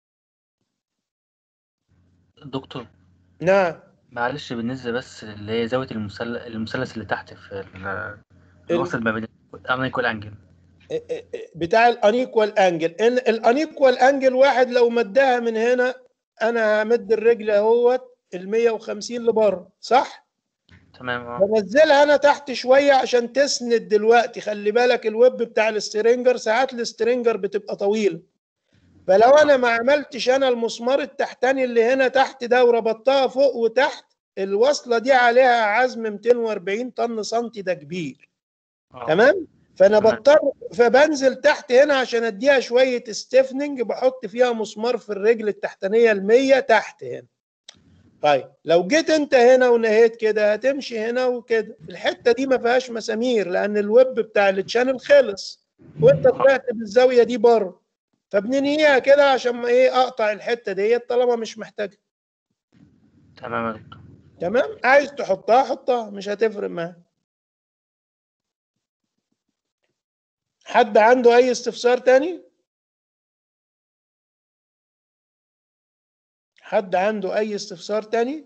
Speaker 3: دكتور
Speaker 1: نعم
Speaker 3: معلش بالنسبة بس اللي هي زاوية المثلث المثلث اللي تحت في ال- الوصل ما بين الأنيكوال أنجل
Speaker 1: بتاع الانيكوال انجل ان الانيكوال انجل واحد لو مدها من هنا انا همد الرجل اهوت ال 150 لبره صح؟
Speaker 3: تمام اه
Speaker 1: بنزلها انا تحت شويه عشان تسند دلوقتي خلي بالك الويب بتاع السترينجر ساعات السترينجر بتبقى طويله فلو انا ما عملتش انا المسمار التحتاني اللي هنا تحت ده وربطتها فوق وتحت الوصله دي عليها عزم 240 طن سنتي ده كبير
Speaker 3: آه.
Speaker 1: تمام فانا
Speaker 3: تمام.
Speaker 1: بضطر فبنزل تحت هنا عشان اديها شويه ستيفننج بحط فيها مسمار في الرجل التحتانيه ال 100 تحت هنا طيب لو جيت انت هنا ونهيت كده هتمشي هنا وكده الحته دي ما فيهاش مسامير لان الويب بتاع التشانل خلص وانت طلعت بالزاويه دي بره فبننهيها كده عشان ما ايه اقطع الحته ديت طالما مش محتاجها
Speaker 3: تمام يا دكتور
Speaker 1: تمام عايز تحطها حطها مش هتفرق معاك حد عنده اي استفسار تاني حد عنده اي استفسار تاني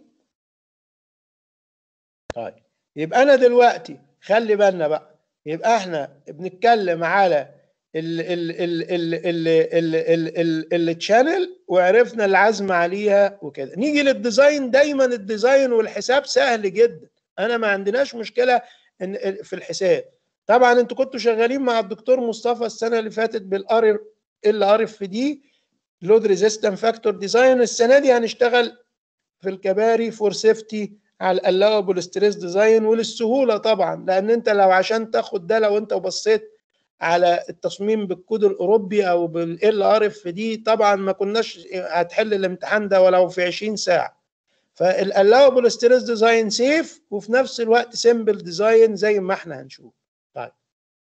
Speaker 1: طيب يبقى انا دلوقتي خلي بالنا بقى يبقى احنا بنتكلم على ال ال ال ال ال ال ال ال التشانل وعرفنا العزم عليها وكده نيجي للديزاين دايما الديزاين والحساب سهل جدا انا ما عندناش مشكله ان في الحساب طبعا انتوا كنتوا شغالين مع الدكتور مصطفى السنه اللي فاتت بالار ال ار اف دي لود ريزيستنت فاكتور ديزاين السنه دي هنشتغل في الكباري فور سيفتي على الالاوبل ستريس ديزاين وللسهوله طبعا لان انت لو عشان تاخد ده لو انت بصيت على التصميم بالكود الاوروبي او بالال ار اف دي طبعا ما كناش هتحل الامتحان ده ولو في 20 ساعه فالالاوبل ستريس ديزاين سيف وفي نفس الوقت سيمبل ديزاين زي ما احنا هنشوف طيب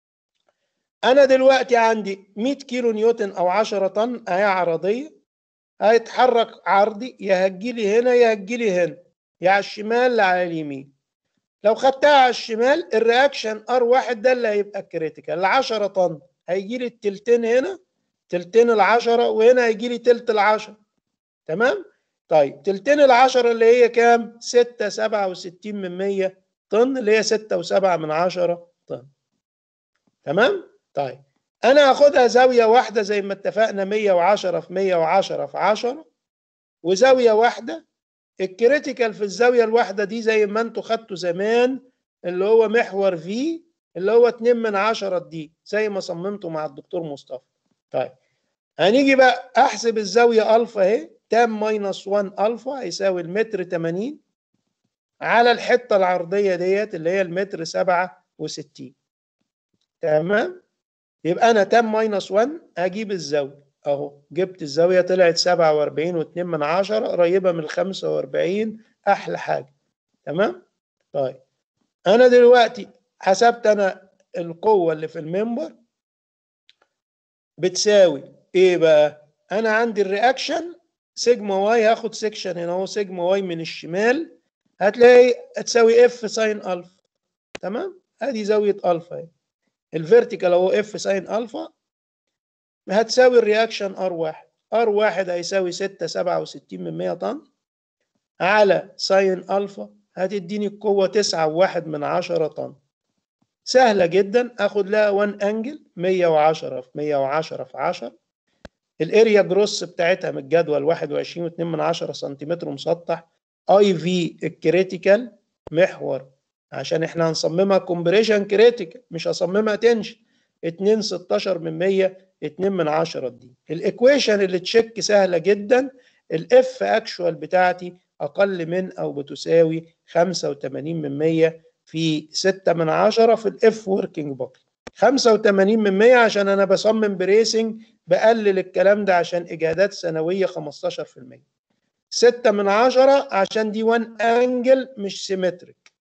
Speaker 1: انا دلوقتي عندي 100 كيلو نيوتن او 10 طن اهي عرضيه هيتحرك عرضي يا هتجيلي هنا يا هتجيلي هنا يا على الشمال يا على اليمين لو خدتها على الشمال الرياكشن ار واحد ده اللي هيبقى كريتيكال ال 10 طن هيجي لي التلتين هنا تلتين العشرة وهنا هيجي لي تلت العشرة تمام طيب تلتين العشرة اللي هي كام ستة سبعة وستين من مية طن اللي هي ستة وسبعة من عشرة طن تمام طيب انا هاخدها زاوية واحدة زي ما اتفقنا 110 في 110 في 10 وزاوية واحدة الكريتيكال في الزاوية الواحدة دي زي ما انتوا خدتوا زمان اللي هو محور في اللي هو 2 من 10 دي زي ما صممته مع الدكتور مصطفى طيب هنيجي بقى احسب الزاوية الفا اهي تام ماينس 1 الفا هيساوي المتر 80 على الحتة العرضية ديت اللي هي المتر 67 تمام يبقى انا تام ماينس 1 هجيب الزاويه اهو جبت الزاويه طلعت 47 و2 من عشرة قريبه من ال 45 احلى حاجه تمام طيب انا دلوقتي حسبت انا القوه اللي في المنبر بتساوي ايه بقى انا عندي الرياكشن سيجما واي هاخد سيكشن هنا اهو سيجما واي من الشمال هتلاقي هتساوي اف ساين الفا تمام ادي زاويه الفا اهي الفيرتيكال اهو اف ساين الفا هتساوي الرياكشن ار واحد ار واحد هيساوي 6 67 من 100 طن على ساين الفا هتديني القوه 9 وواحد من 10 طن سهله جدا اخد لها 1 انجل 110 في 110 في 10 الاريا جروس بتاعتها من الجدول 21 و2 من 10 سنتيمتر مسطح اي في الكريتيكال محور عشان احنا هنصممها كومبريشن كريتيكال مش هصممها تنشن 2 16 من 100 2 من 10 دي الايكويشن اللي تشيك سهله جدا الاف اكشوال بتاعتي اقل من او بتساوي 85 من 100 في 6 من 10 في الاف وركينج بوكس 85 من 100 عشان انا بصمم بريسنج بقلل الكلام ده عشان اجهادات سنويه 15% 6 من 10 عشان دي 1 انجل مش سيمتريك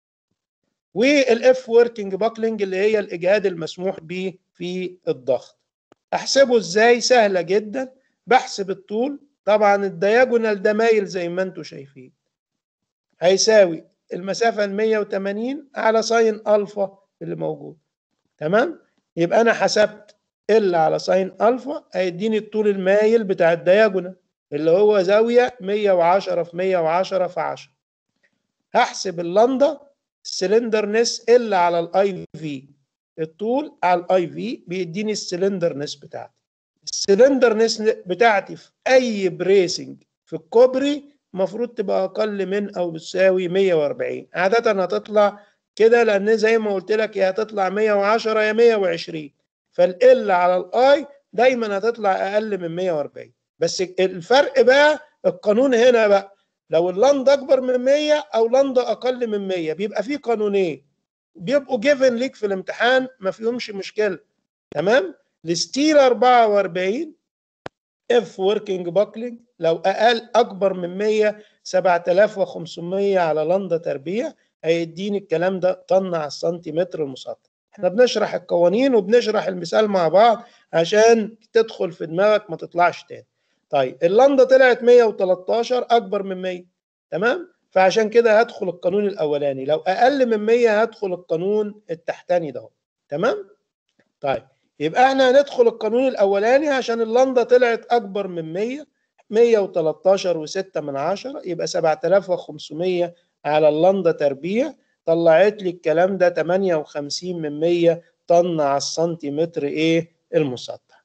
Speaker 1: والاف وركينج باكلينج اللي هي الاجهاد المسموح به في الضغط احسبه ازاي سهله جدا بحسب الطول طبعا الدياجونال ده مايل زي ما انتم شايفين هيساوي المسافه ال 180 على ساين الفا اللي موجود تمام يبقى انا حسبت ال على ساين الفا هيديني الطول المايل بتاع الدياجونال اللي هو زاويه 110 في 110 في 10 هحسب اللندا السلندرنس ال على الاي في الطول على الاي في بيديني السلندرنس بتاعتي السلندرنس بتاعتي في اي بريسنج في الكوبري المفروض تبقى اقل من او بتساوي 140 عاده هتطلع كده لان زي ما قلت لك يا هتطلع 110 يا 120 فال على الاي دايما هتطلع اقل من 140 بس الفرق بقى القانون هنا بقى لو اللندا اكبر من 100 او لندا اقل من 100 بيبقى في قانونين بيبقوا جيفن ليك في الامتحان ما فيهمش مشكله تمام الستيل 44 اف وركينج باكلينج لو اقل اكبر من 100 7500 على لندا تربيع هيديني الكلام ده طن على السنتيمتر المسطح احنا بنشرح القوانين وبنشرح المثال مع بعض عشان تدخل في دماغك ما تطلعش تاني طيب اللندا طلعت 113 اكبر من 100 تمام فعشان كده هدخل القانون الاولاني لو اقل من 100 هدخل القانون التحتاني ده تمام طيب يبقى احنا هندخل القانون الاولاني عشان اللندا طلعت اكبر من 100 113 و6 من 10 يبقى 7500 على اللندا تربيع طلعت لي الكلام ده 58 من 100 طن على السنتيمتر ايه المسطح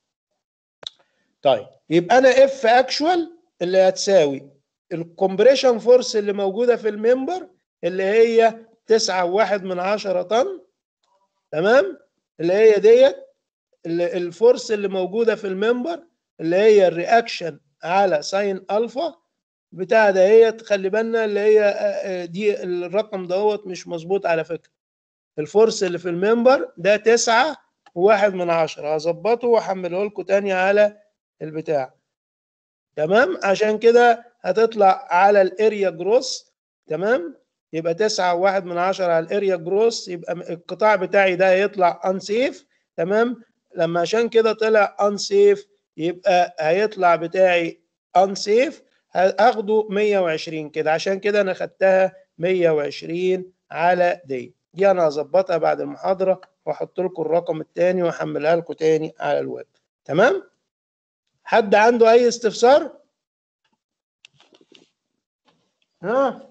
Speaker 1: طيب يبقى انا اف اكشوال اللي هتساوي الكومبريشن فورس اللي موجوده في الممبر اللي هي 9.1 من 10 طن تمام اللي هي ديت الفورس اللي موجوده في الممبر اللي هي الرياكشن على ساين الفا بتاع دهيت خلي بالنا اللي هي دي الرقم دهوت مش مظبوط على فكره الفورس اللي في الممبر ده تسعة وواحد من عشرة هظبطه واحمله لكم تاني على البتاع تمام عشان كده هتطلع على الاريا جروس تمام يبقى تسعة وواحد من عشرة على الاريا جروس يبقى القطاع بتاعي ده هيطلع انسيف تمام لما عشان كده طلع انسيف يبقى هيطلع بتاعي انسيف هاخده 120 كده عشان كده انا خدتها 120 على دي دي انا هظبطها بعد المحاضره واحط لكم الرقم الثاني واحملها لكم تاني على الويب تمام حد عنده اي استفسار ها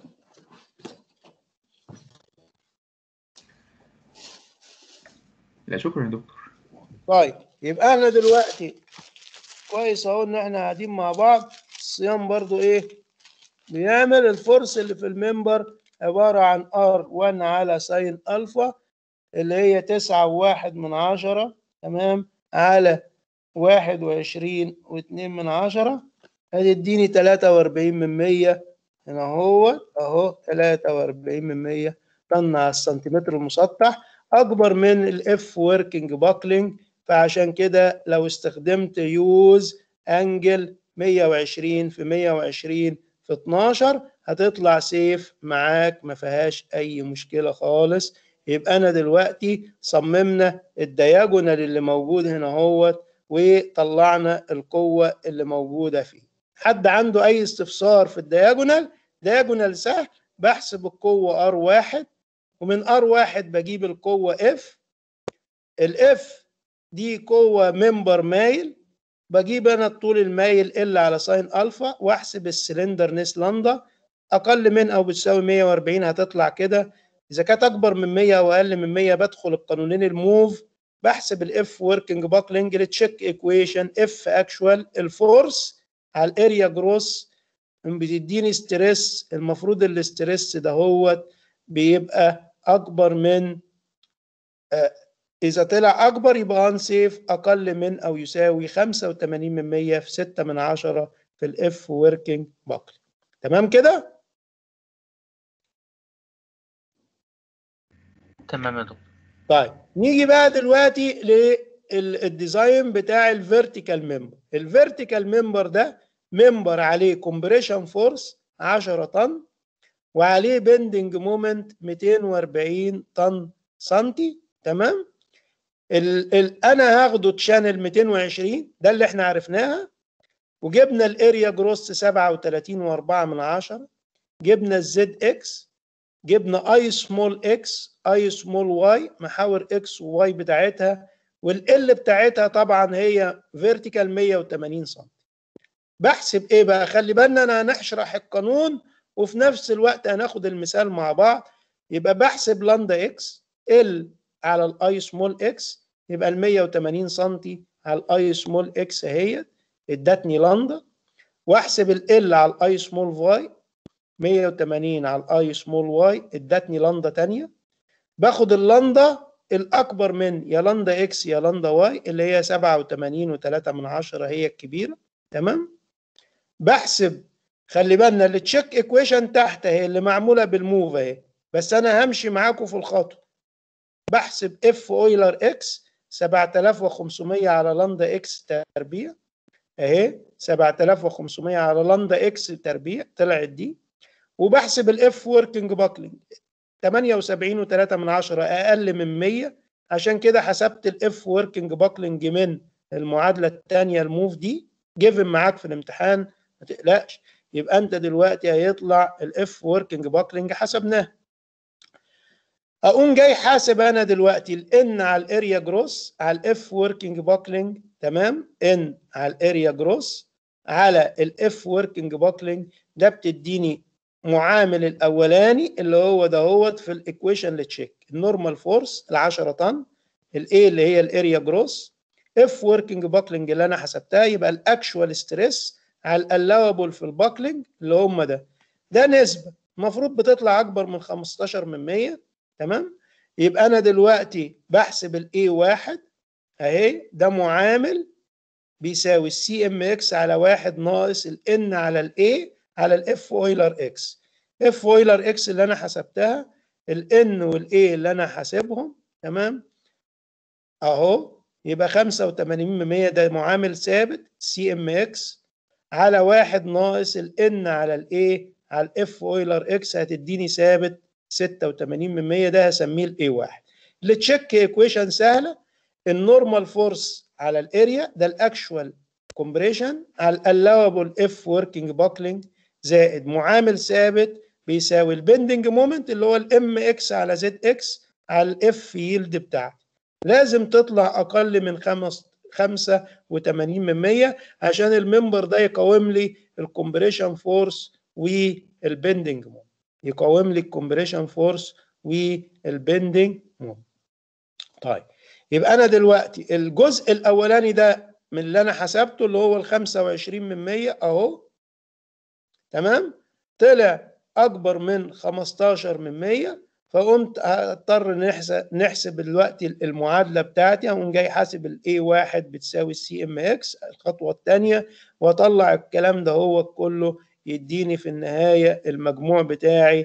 Speaker 4: لا شكرا يا دكتور
Speaker 1: طيب يبقى احنا دلوقتي كويس اهو ان احنا قاعدين مع بعض الصيام برضو ايه بيعمل الفورس اللي في الممبر عبارة عن R1 على ساين ألفا اللي هي تسعة وواحد من عشرة تمام على واحد وعشرين واتنين من عشرة هتديني تلاتة وأربعين من مية هنا هو أهو تلاتة وأربعين من مية طن على السنتيمتر المسطح أكبر من الإف وركينج باكلينج فعشان كده لو استخدمت يوز أنجل 120 في 120 في 12 هتطلع سيف معاك ما فيهاش اي مشكله خالص يبقى انا دلوقتي صممنا الدياجونال اللي موجود هنا اهوت وطلعنا القوه اللي موجوده فيه حد عنده اي استفسار في الدياجونال دياجونال سهل بحسب القوه ار واحد ومن ار واحد بجيب القوه اف الاف دي قوه ممبر مايل بجيب انا الطول المايل ال على ساين الفا واحسب السلندرنس لندا اقل من او بتساوي 140 هتطلع كده اذا كانت اكبر من 100 او اقل من 100 بدخل القانونين الموف بحسب الاف وركينج باكلينج التشيك ايكويشن اف اكشوال الفورس على الاريا جروس بتديني ستريس المفروض الاستريس ده هو بيبقى اكبر من إذا طلع أكبر يبقى أنسيف أقل من أو يساوي 85 من 100 في 6 من 10 في الإف وركينج باكل تمام كده؟
Speaker 3: تمام يا دكتور
Speaker 1: طيب نيجي بقى دلوقتي للديزاين بتاع الفيرتيكال ممبر الفيرتيكال ممبر ده ممبر عليه كومبريشن فورس 10 طن وعليه بندنج مومنت 240 طن سنتي تمام ال ال انا هاخده تشانل 220 ده اللي احنا عرفناها وجبنا الاريا جروس 37.4 من عشرة جبنا الزد اكس جبنا اي سمول اكس اي سمول واي محاور اكس وواي بتاعتها والال بتاعتها طبعا هي فيرتيكال 180 سم بحسب ايه بقى خلي بالنا انا هنشرح القانون وفي نفس الوقت هناخد المثال مع بعض يبقى بحسب لاندا اكس ال على الاي سمول اكس يبقى ال 180 سم على الاي سمول اكس اهي ادتني لاندا واحسب ال على الاي سمول واي 180 على الاي سمول واي ادتني لاندا تانية باخد اللاندا الاكبر من يا لاندا اكس يا لاندا واي اللي هي 87 و3 من عشرة هي الكبيره تمام بحسب خلي بالنا التشيك ايكويشن تحت اهي اللي معموله بالموف اهي بس انا همشي معاكم في الخطوه بحسب اف اويلر اكس 7500 على لاندا اكس تربيع اهي 7500 على لاندا اكس تربيع طلعت دي وبحسب الاف وركينج باكلينج 78 و3 من عشرة اقل من 100 عشان كده حسبت الاف وركينج باكلينج من المعادله الثانيه الموف دي جيفن معاك في الامتحان ما تقلقش يبقى انت دلوقتي هيطلع الاف وركينج باكلينج حسبناه اقوم جاي حاسب انا دلوقتي الان على الاريا جروس على الاف وركينج باكلينج تمام ان على الاريا جروس على الاف وركينج باكلينج ده بتديني معامل الاولاني اللي هو دهوت في الايكويشن لتشيك النورمال فورس ال 10 طن الاي اللي هي الاريا جروس اف وركينج باكلينج اللي انا حسبتها يبقى الاكشوال ستريس على الالاوبل في الباكلينج اللي هم ده ده نسبه المفروض بتطلع اكبر من 15 من 100 تمام يبقى انا دلوقتي بحسب الاي واحد اهي ده معامل بيساوي السي ام اكس على واحد ناقص الان على الاي على الاف اويلر اكس اف اويلر اكس اللي انا حسبتها الان والاي اللي انا حاسبهم تمام اهو يبقى 85 من 100 ده معامل ثابت سي ام اكس على واحد ناقص الان على الاي على الاف اويلر اكس هتديني ثابت 86 من 100 ده هسميه الاي واحد التشيك ايكويشن سهله النورمال فورس على الاريا ده الاكشوال كومبريشن على الالاوبل اف وركينج باكلينج زائد معامل ثابت بيساوي البندنج مومنت اللي هو الام اكس على زد اكس على الاف يلد بتاعتي لازم تطلع اقل من خمس 85 من 100 عشان الممبر ده يقاوم لي الكومبريشن فورس والبندنج مومنت يقاوم لي الكومبريشن فورس والبندنج مومنت طيب يبقى انا دلوقتي الجزء الاولاني ده من اللي انا حسبته اللي هو ال 25 من 100 اهو تمام طلع اكبر من 15 من 100 فقمت هضطر نحسب نحسب دلوقتي المعادله بتاعتي هقوم جاي حاسب الاي واحد بتساوي السي ام اكس الخطوه الثانيه واطلع الكلام ده هو كله يديني في النهايه المجموع بتاعي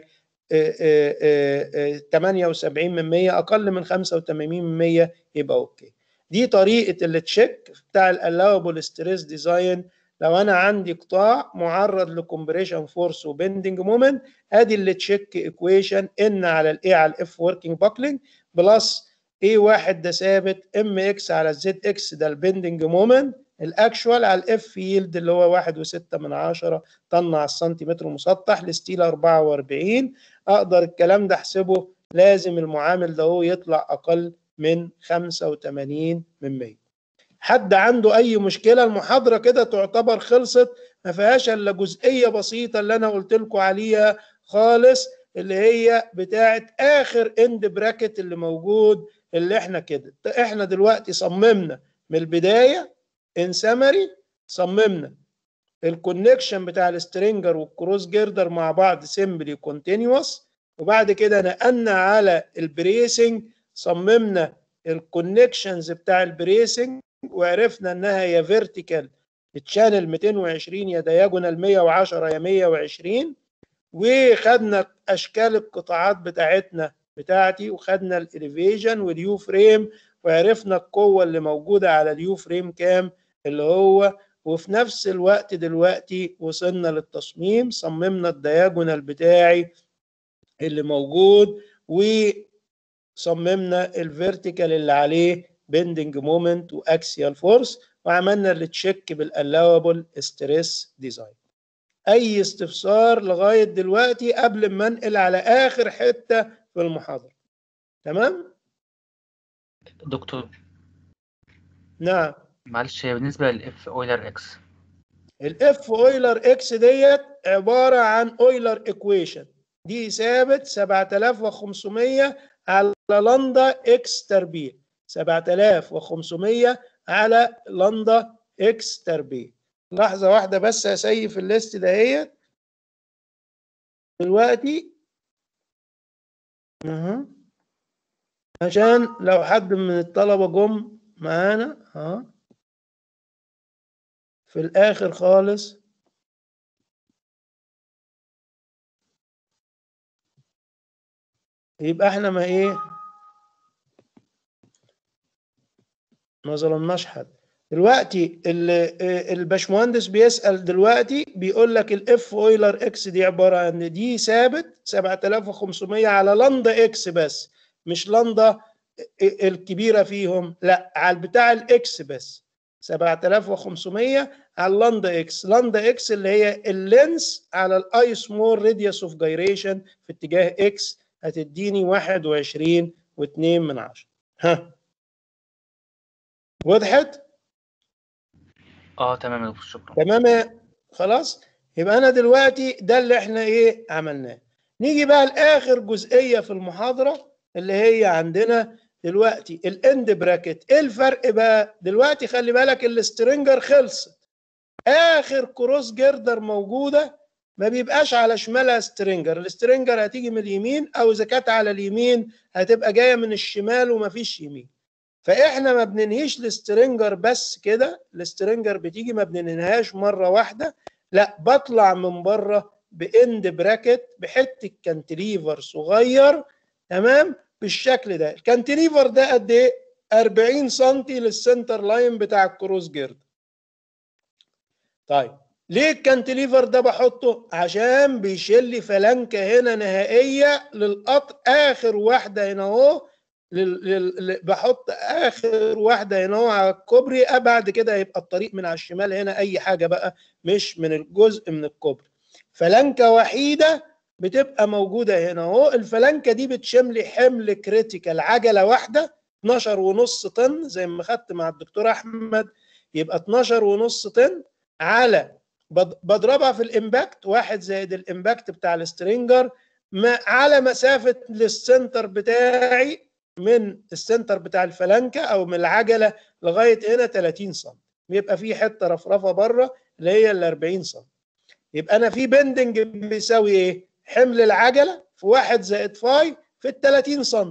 Speaker 1: 78 من 100 اقل من 85 من 100 يبقى اوكي دي طريقه التشيك بتاع الالاوبل ستريس ديزاين لو انا عندي قطاع معرض لكمبريشن فورس وبندنج مومنت ادي اللي تشيك ايكويشن ان على الاي على الاف وركينج باكلينج بلس اي واحد ده ثابت ام اكس على الزد اكس ده البندنج مومنت الاكشوال على الاف يلد اللي هو واحد وستة من عشرة طن على السنتيمتر مسطح لستيل 44 اقدر الكلام ده احسبه لازم المعامل ده هو يطلع اقل من 85 من 100 حد عنده اي مشكله المحاضره كده تعتبر خلصت ما فيهاش الا جزئيه بسيطه اللي انا قلت لكم عليها خالص اللي هي بتاعه اخر اند براكت اللي موجود اللي احنا كده احنا دلوقتي صممنا من البدايه ان سمري صممنا الكونكشن بتاع السترينجر والكروس جيردر مع بعض سيمبلي كونتينوس وبعد كده نقلنا على البريسنج صممنا الكونكشنز بتاع البريسنج وعرفنا انها يا فيرتيكال التشانل 220 يا دياجونال 110 يا 120 وخدنا اشكال القطاعات بتاعتنا بتاعتي وخدنا الاليفيشن واليو فريم وعرفنا القوه اللي موجوده على اليو فريم كام اللي هو وفي نفس الوقت دلوقتي وصلنا للتصميم صممنا الدياجونال بتاعي اللي موجود وصممنا الفيرتيكال اللي عليه بندنج مومنت واكسيال فورس وعملنا التشيك بالالاوبل ستريس ديزاين اي استفسار لغايه دلوقتي قبل ما انقل على اخر حته في المحاضره تمام
Speaker 3: دكتور
Speaker 1: نعم
Speaker 3: معلش هي بالنسبة للإف أويلر إكس
Speaker 1: الاف اويلر اكس ديت عباره عن اويلر ايكويشن دي ثابت 7500 على لندا اكس تربيع 7500 على لندا اكس تربيع لحظه واحده بس هسيف الليست دهيت دلوقتي اها عشان لو حد من الطلبه جم معانا اه في الاخر خالص يبقى احنا ما ايه ما ظلمناش حد دلوقتي ال- آه، الباشمهندس بيسأل دلوقتي بيقول لك الاف اويلر اكس دي عبارة عن دي ثابت 7500 على لندا اكس بس مش لندا الكبيرة فيهم لا على بتاع الاكس بس 7500 على لندا اكس لندا اكس اللي هي اللينس على الاي سمول راديوس اوف جايريشن في اتجاه اكس هتديني 21 و2 من 10 ها وضحت
Speaker 3: اه تمام يا دكتور شكرا
Speaker 1: تمام يا- خلاص يبقى انا دلوقتي ده اللي احنا ايه عملناه نيجي بقى لاخر جزئيه في المحاضره اللي هي عندنا دلوقتي الاند براكت ايه الفرق بقى دلوقتي خلي بالك السترينجر خلصت اخر كروس جردر موجوده ما بيبقاش على شمالها سترينجر السترينجر هتيجي من اليمين او اذا كانت على اليمين هتبقى جايه من الشمال ومفيش يمين فاحنا ما بننهيش السترينجر بس كده السترينجر بتيجي ما بننهيهاش مره واحده لا بطلع من بره باند براكت بحته كانتليفر صغير تمام بالشكل ده الكانتليفر ده قد ايه 40 سم للسنتر لاين بتاع الكروس جيرد طيب ليه الكانتليفر ده بحطه عشان بيشيل لي فلانكه هنا نهائيه للقطر اخر واحده هنا اهو لل... لل... بحط اخر واحده هنا اهو على الكوبري بعد كده يبقى الطريق من على الشمال هنا اي حاجه بقى مش من الجزء من الكوبري فلانكه وحيده بتبقى موجوده هنا اهو الفلانكه دي بتشيل لي حمل كريتيكال عجله واحده 12 ونص طن زي ما خدت مع الدكتور احمد يبقى 12 ونص طن على بض- بضربها في الامباكت واحد زائد الامباكت بتاع السترينجر ما على مسافه للسنتر بتاعي من السنتر بتاع الفلانكه او من العجله لغايه هنا 30 سم بيبقى في حته رفرفه بره اللي هي ال 40 سم يبقى انا في بندنج بيساوي ايه؟ حمل العجله في 1 زائد فاي في ال 30 سم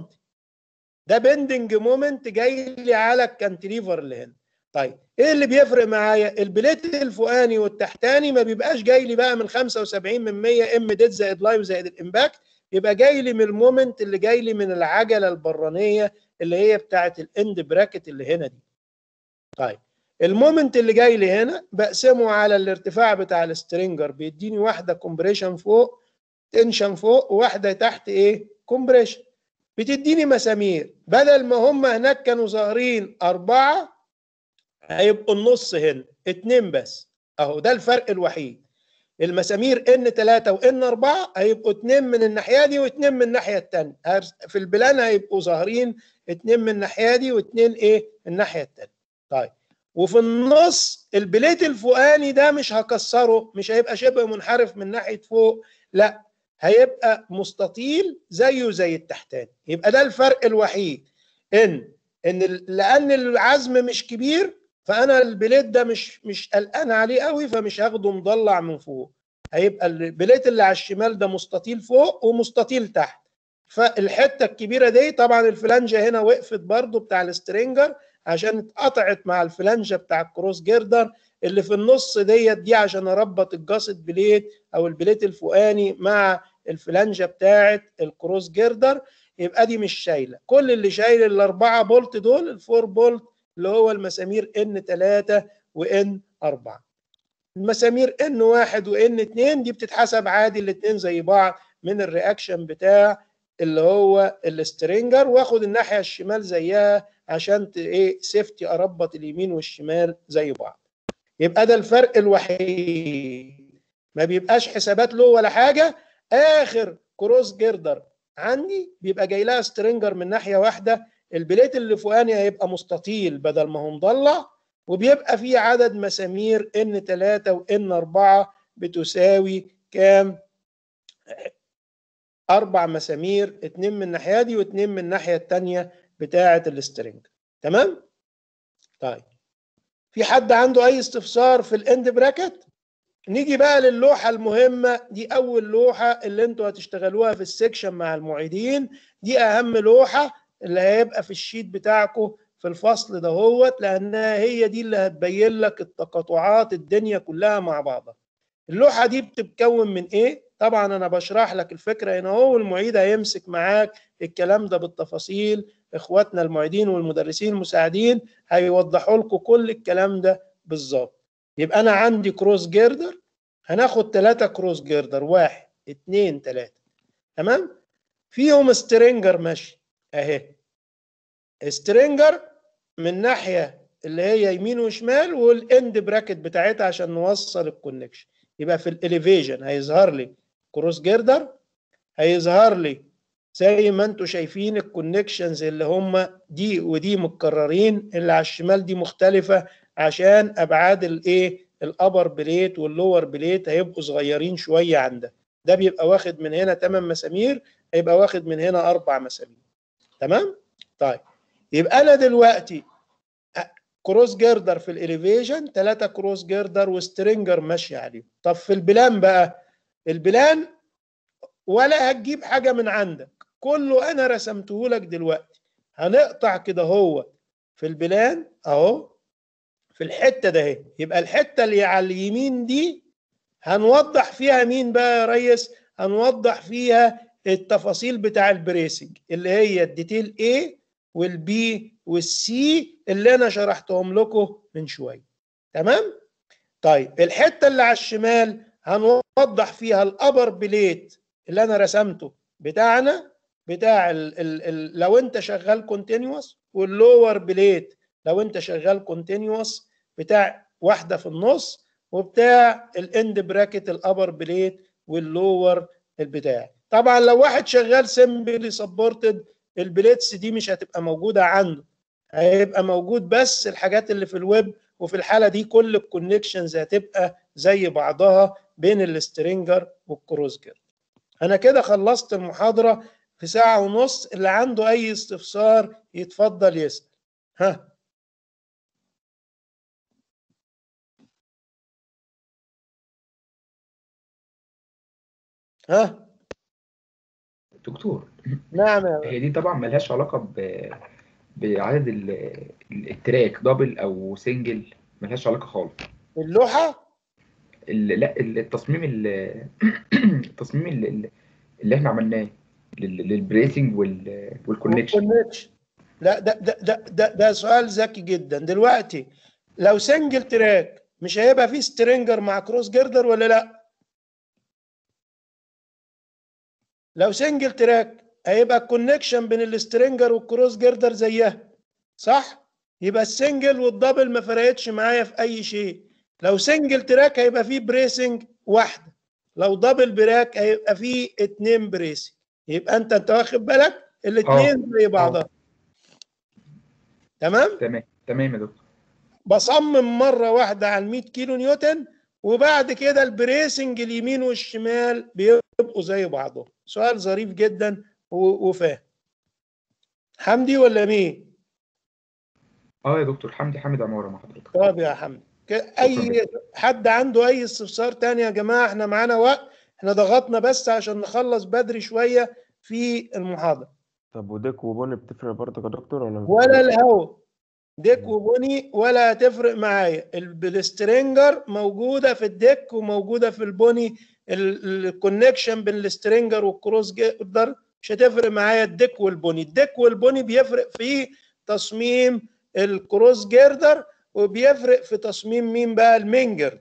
Speaker 1: ده بندنج مومنت جاي لي على الكانتليفر اللي هنا طيب ايه اللي بيفرق معايا البليت الفوقاني والتحتاني ما بيبقاش جاي لي بقى من 75 من 100 ام ديد زائد لايف زائد الامباكت يبقى جاي لي من المومنت اللي جاي لي من العجله البرانيه اللي هي بتاعه الاند براكت اللي هنا دي طيب المومنت اللي جاي لي هنا بقسمه على الارتفاع بتاع السترينجر بيديني واحده كومبريشن فوق تنشن فوق وواحده تحت ايه كومبريشن بتديني مسامير بدل ما هم هناك كانوا ظاهرين أربعة هيبقوا النص هنا اتنين بس أهو ده الفرق الوحيد المسامير ان 3 وان 4 هيبقوا اتنين من الناحيه دي واتنين من الناحيه الثانيه في البلان هيبقوا ظاهرين اتنين من الناحيه دي واتنين ايه الناحيه الثانيه طيب وفي النص البليت الفوقاني ده مش هكسره مش هيبقى شبه منحرف من ناحيه فوق لا هيبقى مستطيل زيه زي التحتاني يبقى ده الفرق الوحيد ان ان ال- لان العزم مش كبير فانا البليت ده مش مش قلقان عليه قوي فمش هاخده مضلع من فوق هيبقى البليت اللي على الشمال ده مستطيل فوق ومستطيل تحت فالحته الكبيره دي طبعا الفلانجه هنا وقفت برضو بتاع السترينجر عشان اتقطعت مع الفلانجه بتاع الكروس جيردر اللي في النص ديت دي عشان اربط الجاست بليت او البليت الفوقاني مع الفلانجه بتاعه الكروس جيردر يبقى دي مش شايله كل اللي شايل الاربعه بولت دول الفور بولت اللي هو المسامير ان 3 وان 4 المسامير ان 1 وان 2 دي بتتحسب عادي الاثنين زي بعض من الرياكشن بتاع اللي هو السترينجر واخد الناحيه الشمال زيها عشان ت- ايه سيفتي اربط اليمين والشمال زي بعض يبقى ده الفرق الوحيد ما بيبقاش حسابات له ولا حاجه اخر كروس جيردر عندي بيبقى جاي لها سترينجر من ناحيه واحده البليت اللي فوقاني هيبقى مستطيل بدل ما هو مضلع وبيبقى فيه عدد مسامير ان 3 وان 4 بتساوي كام اربع مسامير اتنين من الناحيه دي واتنين من الناحيه التانيه بتاعه السترينج تمام طيب في حد عنده اي استفسار في الاند براكت نيجي بقى للوحه المهمه دي اول لوحه اللي انتوا هتشتغلوها في السكشن مع المعيدين دي اهم لوحه اللي هيبقى في الشيت بتاعكم في الفصل دهوت لانها هي دي اللي هتبين لك التقاطعات الدنيا كلها مع بعضها اللوحه دي بتتكون من ايه طبعا انا بشرح لك الفكره هنا اهو والمعيد هيمسك معاك الكلام ده بالتفاصيل اخواتنا المعيدين والمدرسين المساعدين هيوضحوا لكم كل الكلام ده بالظبط يبقى انا عندي كروس جيردر هناخد ثلاثة كروس جيردر واحد اتنين تلاتة تمام فيهم سترينجر ماشي اهي سترينجر من ناحية اللي هي يمين وشمال والاند براكت بتاعتها عشان نوصل الكونكشن يبقى في الاليفيشن هيظهر لي كروس جيردر هيظهر لي زي ما انتم شايفين الكونكشنز اللي هم دي ودي متكررين اللي على الشمال دي مختلفة عشان ابعاد الايه الابر بليت واللور بليت هيبقوا صغيرين شوية عن ده ده بيبقى واخد من هنا 8 مسامير هيبقى واخد من هنا اربع مسامير تمام طيب يبقى انا دلوقتي كروس جيردر في الاليفيشن ثلاثة كروس جيردر وسترينجر ماشي عليهم طب في البلان بقى البلان ولا هتجيب حاجة من عندك كله انا رسمته لك دلوقتي هنقطع كده هو في البلان اهو في الحتة ده اهي يبقى الحتة اللي على اليمين دي هنوضح فيها مين بقى يا ريس هنوضح فيها التفاصيل بتاع البريسنج اللي هي الديتيل A والبي والسي اللي انا شرحتهم لكم من شويه تمام طيب الحته اللي على الشمال هنوضح فيها الابر بليت اللي انا رسمته بتاعنا بتاع ال ال ال لو انت شغال كونتينوس واللور بليت لو انت شغال كونتينوس بتاع واحده في النص وبتاع الاند براكت الابر بليت واللور البتاع طبعا لو واحد شغال سمبلي سبورتد البليتس دي مش هتبقى موجوده عنده هيبقى موجود بس الحاجات اللي في الويب وفي الحاله دي كل الكونكشنز هتبقى زي بعضها بين السترينجر والكروس جير انا كده خلصت المحاضره في ساعه ونص اللي عنده اي استفسار يتفضل يسال ها ها
Speaker 4: دكتور
Speaker 1: نعم يا
Speaker 4: هي دي طبعا ملهاش علاقة ب... بعدد ال... ال- التراك دبل أو سنجل ملهاش علاقة خالص
Speaker 1: اللوحه
Speaker 4: ال... لا ال- التصميم ال... التصميم ال- اللي احنا عملناه لل... للبريسنج وال... والكونكشن
Speaker 1: والكونكشن لا ده ده ده ده, ده سؤال ذكي جدا دلوقتي لو سنجل تراك مش هيبقى فيه سترينجر مع كروس جيردر ولا لا لو سنجل تراك هيبقى الكونكشن بين السترينجر والكروس جيردر زيها صح يبقى السنجل والدبل ما فرقتش معايا في اي شيء لو سنجل تراك هيبقى فيه بريسنج واحده لو دبل براك هيبقى فيه اتنين بريسنج يبقى انت انت واخد بالك الاتنين زي بعضها تمام
Speaker 4: تمام تمام يا دكتور
Speaker 1: بصمم مره واحده على 100 كيلو نيوتن وبعد كده البريسنج اليمين والشمال بيبقوا زي بعضهم سؤال ظريف جدا و- وفاهم حمدي ولا مين
Speaker 4: اه يا دكتور حمدي حامد عمارة مع حضرتك
Speaker 1: طب يا حمدي ك- اي حد عنده اي استفسار تاني يا جماعه احنا معانا وقت احنا ضغطنا بس عشان نخلص بدري شويه في المحاضره
Speaker 6: طب وديك وبوني بتفرق برضك يا دكتور ولا مش
Speaker 1: ولا
Speaker 6: بتفرق؟
Speaker 1: الهوا ديك وبني ولا هتفرق معايا السترينجر موجوده في الديك وموجوده في البني الكونكشن بين السترينجر والكروس جيردر مش هتفرق معايا الديك والبني الديك والبني بيفرق في تصميم الكروس جيردر وبيفرق في تصميم مين بقى المنجر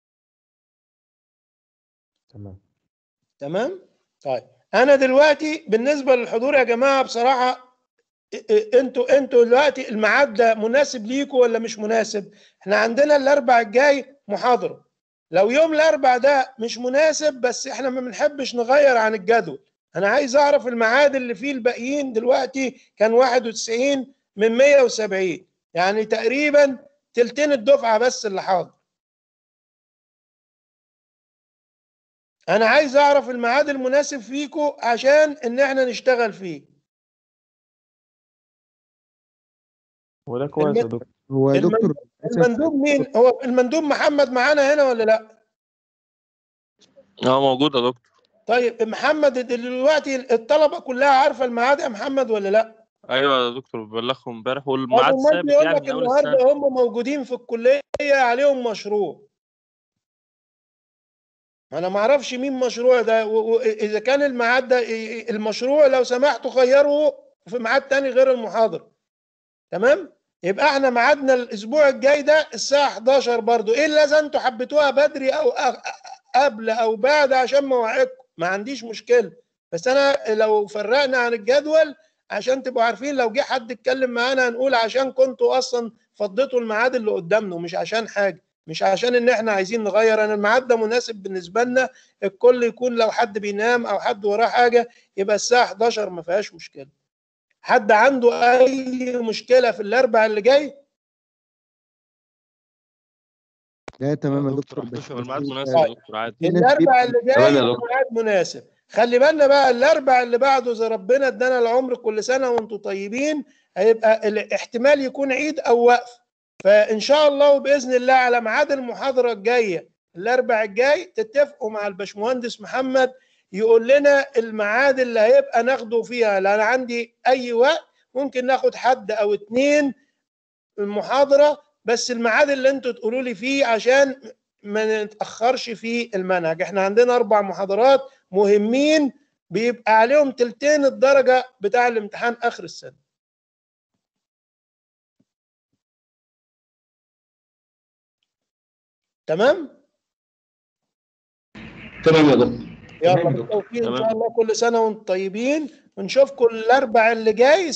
Speaker 6: تمام
Speaker 1: تمام طيب انا دلوقتي بالنسبه للحضور يا جماعه بصراحه إ- إ- انتوا انتوا دلوقتي الميعاد ده مناسب ليكوا ولا مش مناسب احنا عندنا الاربع الجاي محاضره لو يوم الاربع ده مش مناسب بس احنا ما بنحبش نغير عن الجدول انا عايز اعرف الميعاد اللي فيه الباقيين دلوقتي كان 91 من 170 يعني تقريبا تلتين الدفعه بس اللي حاضر انا عايز اعرف الميعاد المناسب فيكو عشان ان احنا نشتغل فيه
Speaker 6: هو ده كويس يا
Speaker 1: الم-
Speaker 6: دكتور
Speaker 7: هو يا
Speaker 1: الم-
Speaker 7: دكتور
Speaker 1: المندوب مين هو المندوب محمد معانا هنا ولا لا
Speaker 8: اه موجود يا دكتور
Speaker 1: طيب محمد دلوقتي الطلبه كلها عارفه الميعاد يا محمد ولا لا
Speaker 8: ايوه يا دكتور ببلغهم امبارح
Speaker 1: طب
Speaker 8: والميعاد
Speaker 1: امال
Speaker 8: ثابت
Speaker 1: بيقول
Speaker 8: يعني
Speaker 1: لك
Speaker 8: من اول
Speaker 1: النهارده
Speaker 8: السنه
Speaker 1: هم موجودين في الكليه عليهم مشروع انا ما اعرفش مين مشروع ده و- و- اذا كان الميعاد ده المشروع لو سمحتوا خيروه في ميعاد تاني غير المحاضره تمام يبقى احنا ميعادنا الاسبوع الجاي ده الساعه 11 برضو ايه اللي لازم انتوا حبيتوها بدري او أ- قبل او بعد عشان مواعيدكم ما عنديش مشكله بس انا لو فرقنا عن الجدول عشان تبقوا عارفين لو جه حد اتكلم معانا هنقول عشان كنتوا اصلا فضيتوا الميعاد اللي قدامنا مش عشان حاجه مش عشان ان احنا عايزين نغير انا الميعاد ده مناسب بالنسبه لنا الكل يكون لو حد بينام او حد وراه حاجه يبقى الساعه 11 ما فيهاش مشكله حد عنده اي مشكله في الاربع اللي جاي
Speaker 7: لا تمام يا
Speaker 8: دكتور
Speaker 7: دكتور بس
Speaker 8: 11 الميعاد
Speaker 7: بس
Speaker 8: مناسب يا دكتور عادي
Speaker 7: في ناس
Speaker 1: الاربع
Speaker 7: بيبقى
Speaker 1: اللي جاي
Speaker 2: تمام يا دكتور.
Speaker 1: ميعاد مناسب خلي بالنا بقى الاربع اللي بعده اذا ربنا ادانا العمر كل سنه وانتم طيبين هيبقى الاحتمال يكون عيد او وقف فان شاء الله وباذن الله على ميعاد المحاضره الجايه الاربع الجاي تتفقوا مع الباشمهندس محمد يقول لنا الميعاد اللي هيبقى ناخده فيها لان عندي اي وقت ممكن ناخد حد او اتنين المحاضره بس الميعاد اللي انتوا تقولوا لي فيه عشان ما نتاخرش في المنهج احنا عندنا اربع محاضرات مهمين بيبقى عليهم تلتين الدرجه بتاع الامتحان اخر السنه تمام
Speaker 2: تمام يا دكتور
Speaker 1: يلا
Speaker 4: تمام يا دكتور.
Speaker 1: بالتوفيق ان
Speaker 8: تمام.
Speaker 1: شاء الله كل سنه وانتم طيبين ونشوفكم الاربع اللي جاي